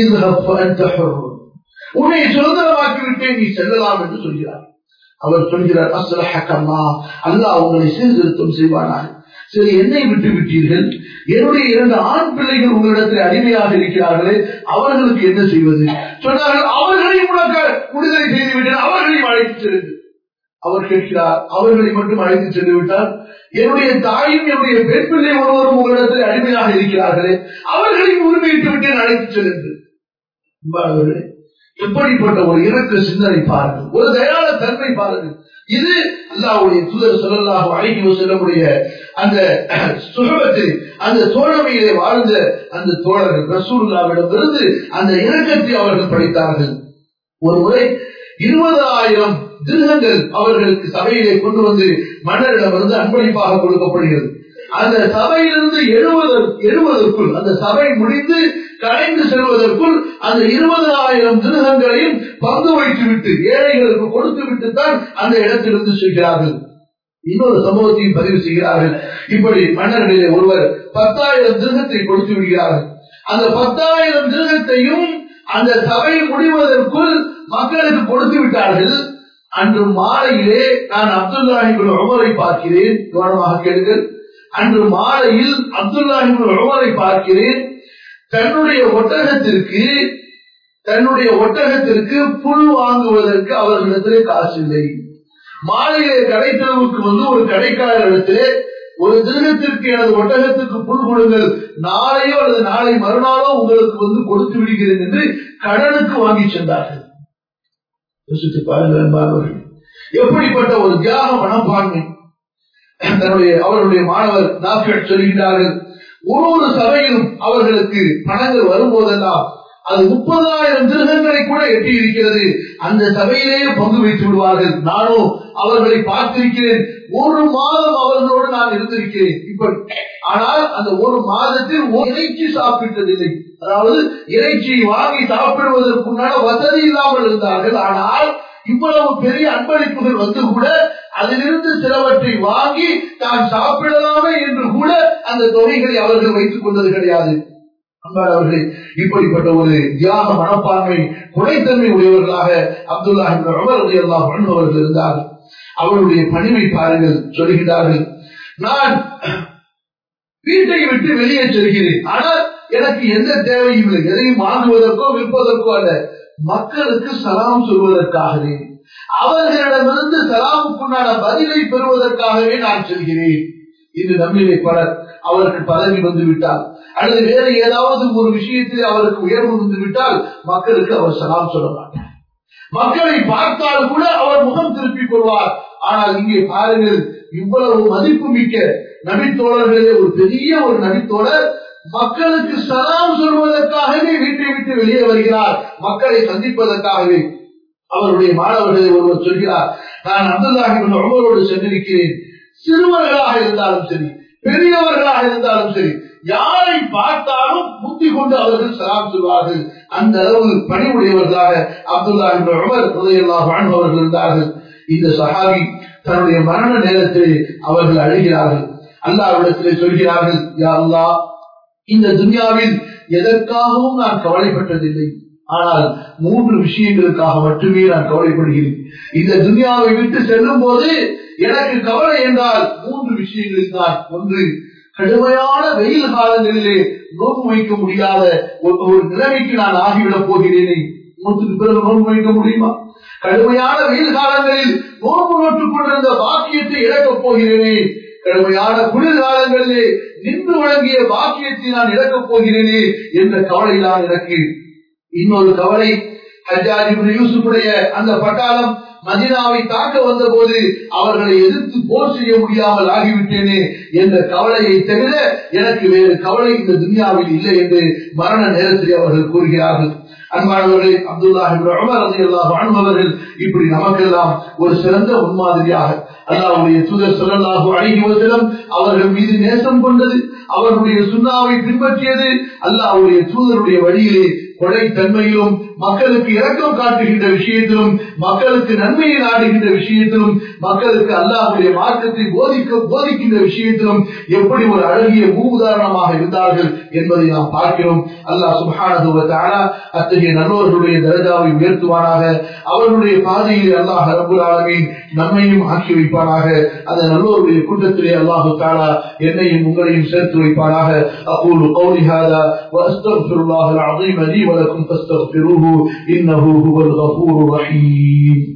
உன்னை சுதந்திரமாக்கி விட்டேன் நீ செல்லலாம் என்று சொல்கிறார் அவர் சொல்கிறார் அஸ்லஹக்கம்மா அல்லாஹ் உங்களை சீர்திருத்தம் செய்வானாக சரி என்னை விட்டு விட்டீர்கள் என்னுடைய இரண்டு ஆண் பிள்ளைகள் உங்களிடத்தில் அடிமையாக இருக்கிறார்களே அவர்களுக்கு என்ன செய்வது சொன்னார்கள் அவர்களையும் உனக்கு விடுதலை செய்து விட்டேன் அவர்களையும் அழைத்து செல்லுங்கள் அவர் கேட்கிறார் அவர்களை மட்டும் அழைத்து சென்று விட்டார் என்னுடைய தாயும் என்னுடைய பெண் பிள்ளை ஒருவரும் உங்களிடத்தில் அடிமையாக இருக்கிறார்களே அவர்களையும் உரிமையிட்டு விட்டேன் அழைத்து செல்லுங்கள் எப்படிப்பட்ட ஒரு இறக்க சிந்தனை பாருங்கள் ஒரு தயார தன்மை பாருங்கள் இது அல்லாவுடைய தூதர் சொல்லலாக அழகி செல்லக்கூடிய அந்த சுகபத்தில் அந்த தோழமையிலே வாழ்ந்த அந்த தோழர்கள் ரசூல்லாவிடமிருந்து அந்த இறக்கத்தை அவர்கள் படித்தார்கள் ஒரு முறை இருபதாயிரம் திருகங்கள் அவர்களுக்கு சபையிலே கொண்டு வந்து மன்னரிடமிருந்து அன்பளிப்பாக கொடுக்கப்படுகிறது அந்த சபையிலிருந்து எழுவதற்கு எழுவதற்குள் அந்த சபை முடிந்து கலைந்து செல்வதற்குள் அந்த இருபதாயிரம் திருகங்களையும் பங்கு வைத்துவிட்டு ஏழைகளுக்கு கொடுத்து விட்டு தான் அந்த இடத்திலிருந்து செல்கிறார்கள் இன்னொரு சம்பவத்தையும் பதிவு செய்கிறார்கள் இப்படி மன்னர்களிலே ஒருவர் பத்தாயிரம் திருகத்தை கொடுத்து விடுகிறார்கள் அந்த பத்தாயிரம் திருகத்தையும் அந்த சபை முடிவதற்குள் மக்களுக்கு கொடுத்து விட்டார்கள் அன்று மாலையிலே நான் அப்துல்லாஹிபின் உமரை பார்க்கிறேன் கவனமாக கேளுங்கள் அன்று மாலையில் அப்துல்லாஹிபின் உமரை பார்க்கிறேன் தன்னுடைய ஒட்டகத்திற்கு தன்னுடைய ஒட்டகத்திற்கு புல் வாங்குவதற்கு அவர்களிடத்திலே காசு இல்லை மாலையிலே கடைத்தளவுக்கு வந்து ஒரு கடைக்காரர் இடத்திலே ஒரு திருகத்திற்கு எனது ஒட்டகத்துக்கு புல் கொடுங்கள் நாளையோ அல்லது நாளை மறுநாளோ உங்களுக்கு வந்து கொடுத்து விடுகிறேன் என்று கடனுக்கு வாங்கி சென்றார்கள் யோசித்து பாருங்கள் எப்படிப்பட்ட ஒரு தியாக மனப்பான்மை தன்னுடைய அவருடைய மாணவர் நாஃபியட் சொல்கிறார்கள் ஒரு ஒரு சபையிலும் அவர்களுக்கு பணங்கள் வரும்போதெல்லாம் அது முப்பதாயிரம் திருகங்களை கூட எட்டி இருக்கிறது அந்த சபையிலேயே பங்கு வைத்து விடுவார்கள் நானும் அவர்களை பார்த்திருக்கிறேன் ஒரு மாதம் அவர்களோடு நான் இருந்திருக்கிறேன் இப்படி ஆனால் அந்த ஒரு மாதத்தில் ஒரு இறைச்சி சாப்பிட்டதில்லை அதாவது இறைச்சியை வாங்கி சாப்பிடுவதற்குண்டான வசதி இல்லாமல் இருந்தார்கள் ஆனால் இவ்வளவு பெரிய அன்பளிப்புகள் வந்து கூட அதிலிருந்து சிலவற்றை வாங்கி தான் சாப்பிடலாமே என்று கூட அந்த தொகைகளை அவர்கள் வைத்துக் கொண்டது கிடையாது அவர்கள் இப்படிப்பட்ட ஒரு தியாக மனப்பான்மை குறைத்தன்மை உடையவர்களாக அப்துல்லா அல்லாஹ் அவர்கள் இருந்தார்கள் அவருடைய பணிவை பாருங்கள் சொல்கிறார்கள் நான் வீட்டை விட்டு வெளியே செல்கிறேன் ஆனால் எனக்கு எந்த தேவையும் இல்லை எதையும் வாங்குவதற்கோ விற்பதற்கோ அல்ல மக்களுக்கு சலாம் சொல்வதற்காகவே அவர்களிடமிருந்து சலாமுக்குண்டான பதிலை பெறுவதற்காகவே நான் செல்கிறேன் இன்று நம்மிலே பலர் அவருக்கு பதவி வந்து விட்டால் அல்லது வேறு ஏதாவது ஒரு விஷயத்தில் அவருக்கு உயர்வு வந்து விட்டால் மக்களுக்கு அவர் சலாம் சொல்ல மாட்டார் மக்களை பார்த்தால் கூட அவர் முகம் திருப்பிக் கொள்வார் ஆனால் இங்கே பாருங்கள் இவ்வளவு மதிப்பு மிக்க நபித்தோழர்களே ஒரு பெரிய ஒரு நபித்தோழர் மக்களுக்கு சலாம் சொல்வதற்காகவே வீட்டை விட்டு வெளியே வருகிறார் மக்களை சந்திப்பதற்காகவே அவருடைய மாணவர்களை ஒருவர் சொல்கிறார் நான் அப்துல்லாஹிபின் உமரோடு சென்றிருக்கிறேன் சிறுவர்களாக இருந்தாலும் சரி பெரியவர்களாக இருந்தாலும் சரி யாரை பார்த்தாலும் முத்தி கொண்டு அவர்கள் சலாம் சொல்வார்கள் அந்த அளவு பணிவுடையவர்களாக அப்துல்லா என்ற உமர் உதயல்லாஹ் வாழ்ந்தவர்கள் இருந்தார்கள் இந்த சஹாபி தன்னுடைய மரண நேரத்தில் அவர்கள் அழுகிறார்கள் அல்லாவிடத்திலே சொல்கிறார்கள் யா அல்லா இந்த துன்யாவில் எதற்காகவும் நான் கவலைப்பட்டதில்லை ஆனால் மூன்று விஷயங்களுக்காக மட்டுமே நான் கவலைப்படுகிறேன் இந்த துன்யாவை விட்டு செல்லும் போது எனக்கு கவலை என்றால் மூன்று விஷயங்கள் தான் ஒன்று கடுமையான வெயில் காலங்களிலே நோன்பு வைக்க முடியாத ஒரு ஒரு நிலைமைக்கு நான் ஆகிவிடப் போகிறேனே நூற்றுக்கு பிறகு நோன்பு வைக்க முடியுமா கடுமையான வெயில் காலங்களில் நோன்பு நோட்டுக் கொண்டிருந்த பாக்கியத்தை இழக்கப் போகிறேனே கடுமையான குளிர்காலங்களிலே நின்று வழங்கிய பாக்கியத்தை நான் இழக்கப் போகிறேனே என்ற கவலை தான் எனக்கு இன்னொரு கவலை ஹஜாஜி யூசுஃபுடைய அந்த பட்டாளம் மதினாவை தாக்க வந்த போது அவர்களை எதிர்த்து போர் செய்ய முடியாமல் ஆகிவிட்டேனே என்ற கவலையை தவிர எனக்கு வேறு கவலை இந்த துன்யாவில் இல்லை என்று மரண நேரத்தில் அவர்கள் கூறுகிறார்கள் அன்பானவர்களே அப்துல்லாஹ் வாழ்ந்தவர்கள் இப்படி நமக்கெல்லாம் ஒரு சிறந்த முன்மாதிரியாக அல்லாவுடைய தூதர் சொல்லலாக அழகிவதிலும் அவர்கள் மீது நேசம் கொண்டது அவர்களுடைய சுண்ணாவை பின்பற்றியது அல்லாவுடைய தூதருடைய வழியிலே கொலைத்தன்மையிலும் மக்களுக்கு இரக்கம் காட்டுகின்ற விஷயத்திலும் மக்களுக்கு நன்மையை நாடுகின்ற விஷயத்திலும் மக்களுக்கு அல்லாஹுடைய மார்க்கத்தை போதிக்க போதிக்கின்ற விஷயத்திலும் எப்படி ஒரு அழகிய மூதாரணமாக இருந்தார்கள் என்பதை நாம் பார்க்கிறோம் அல்லாஹ் சுபானதுவத்தான அத்தகைய நல்லவர்களுடைய தரஜாவை உயர்த்துவானாக அவர்களுடைய பாதையில் அல்லாஹ் ரபுல் ஆலமின் நம்மையும் ஆக்கி வைப்பானாக அந்த நல்லோருடைய கூட்டத்திலே அல்லாஹு தாலா என்னையும் உங்களையும் சேர்த்து வைப்பானாக அகூலு قولي هذا واستغفر الله العظيم لي ولكم فاستغفروه انه هو الغفور الرحيم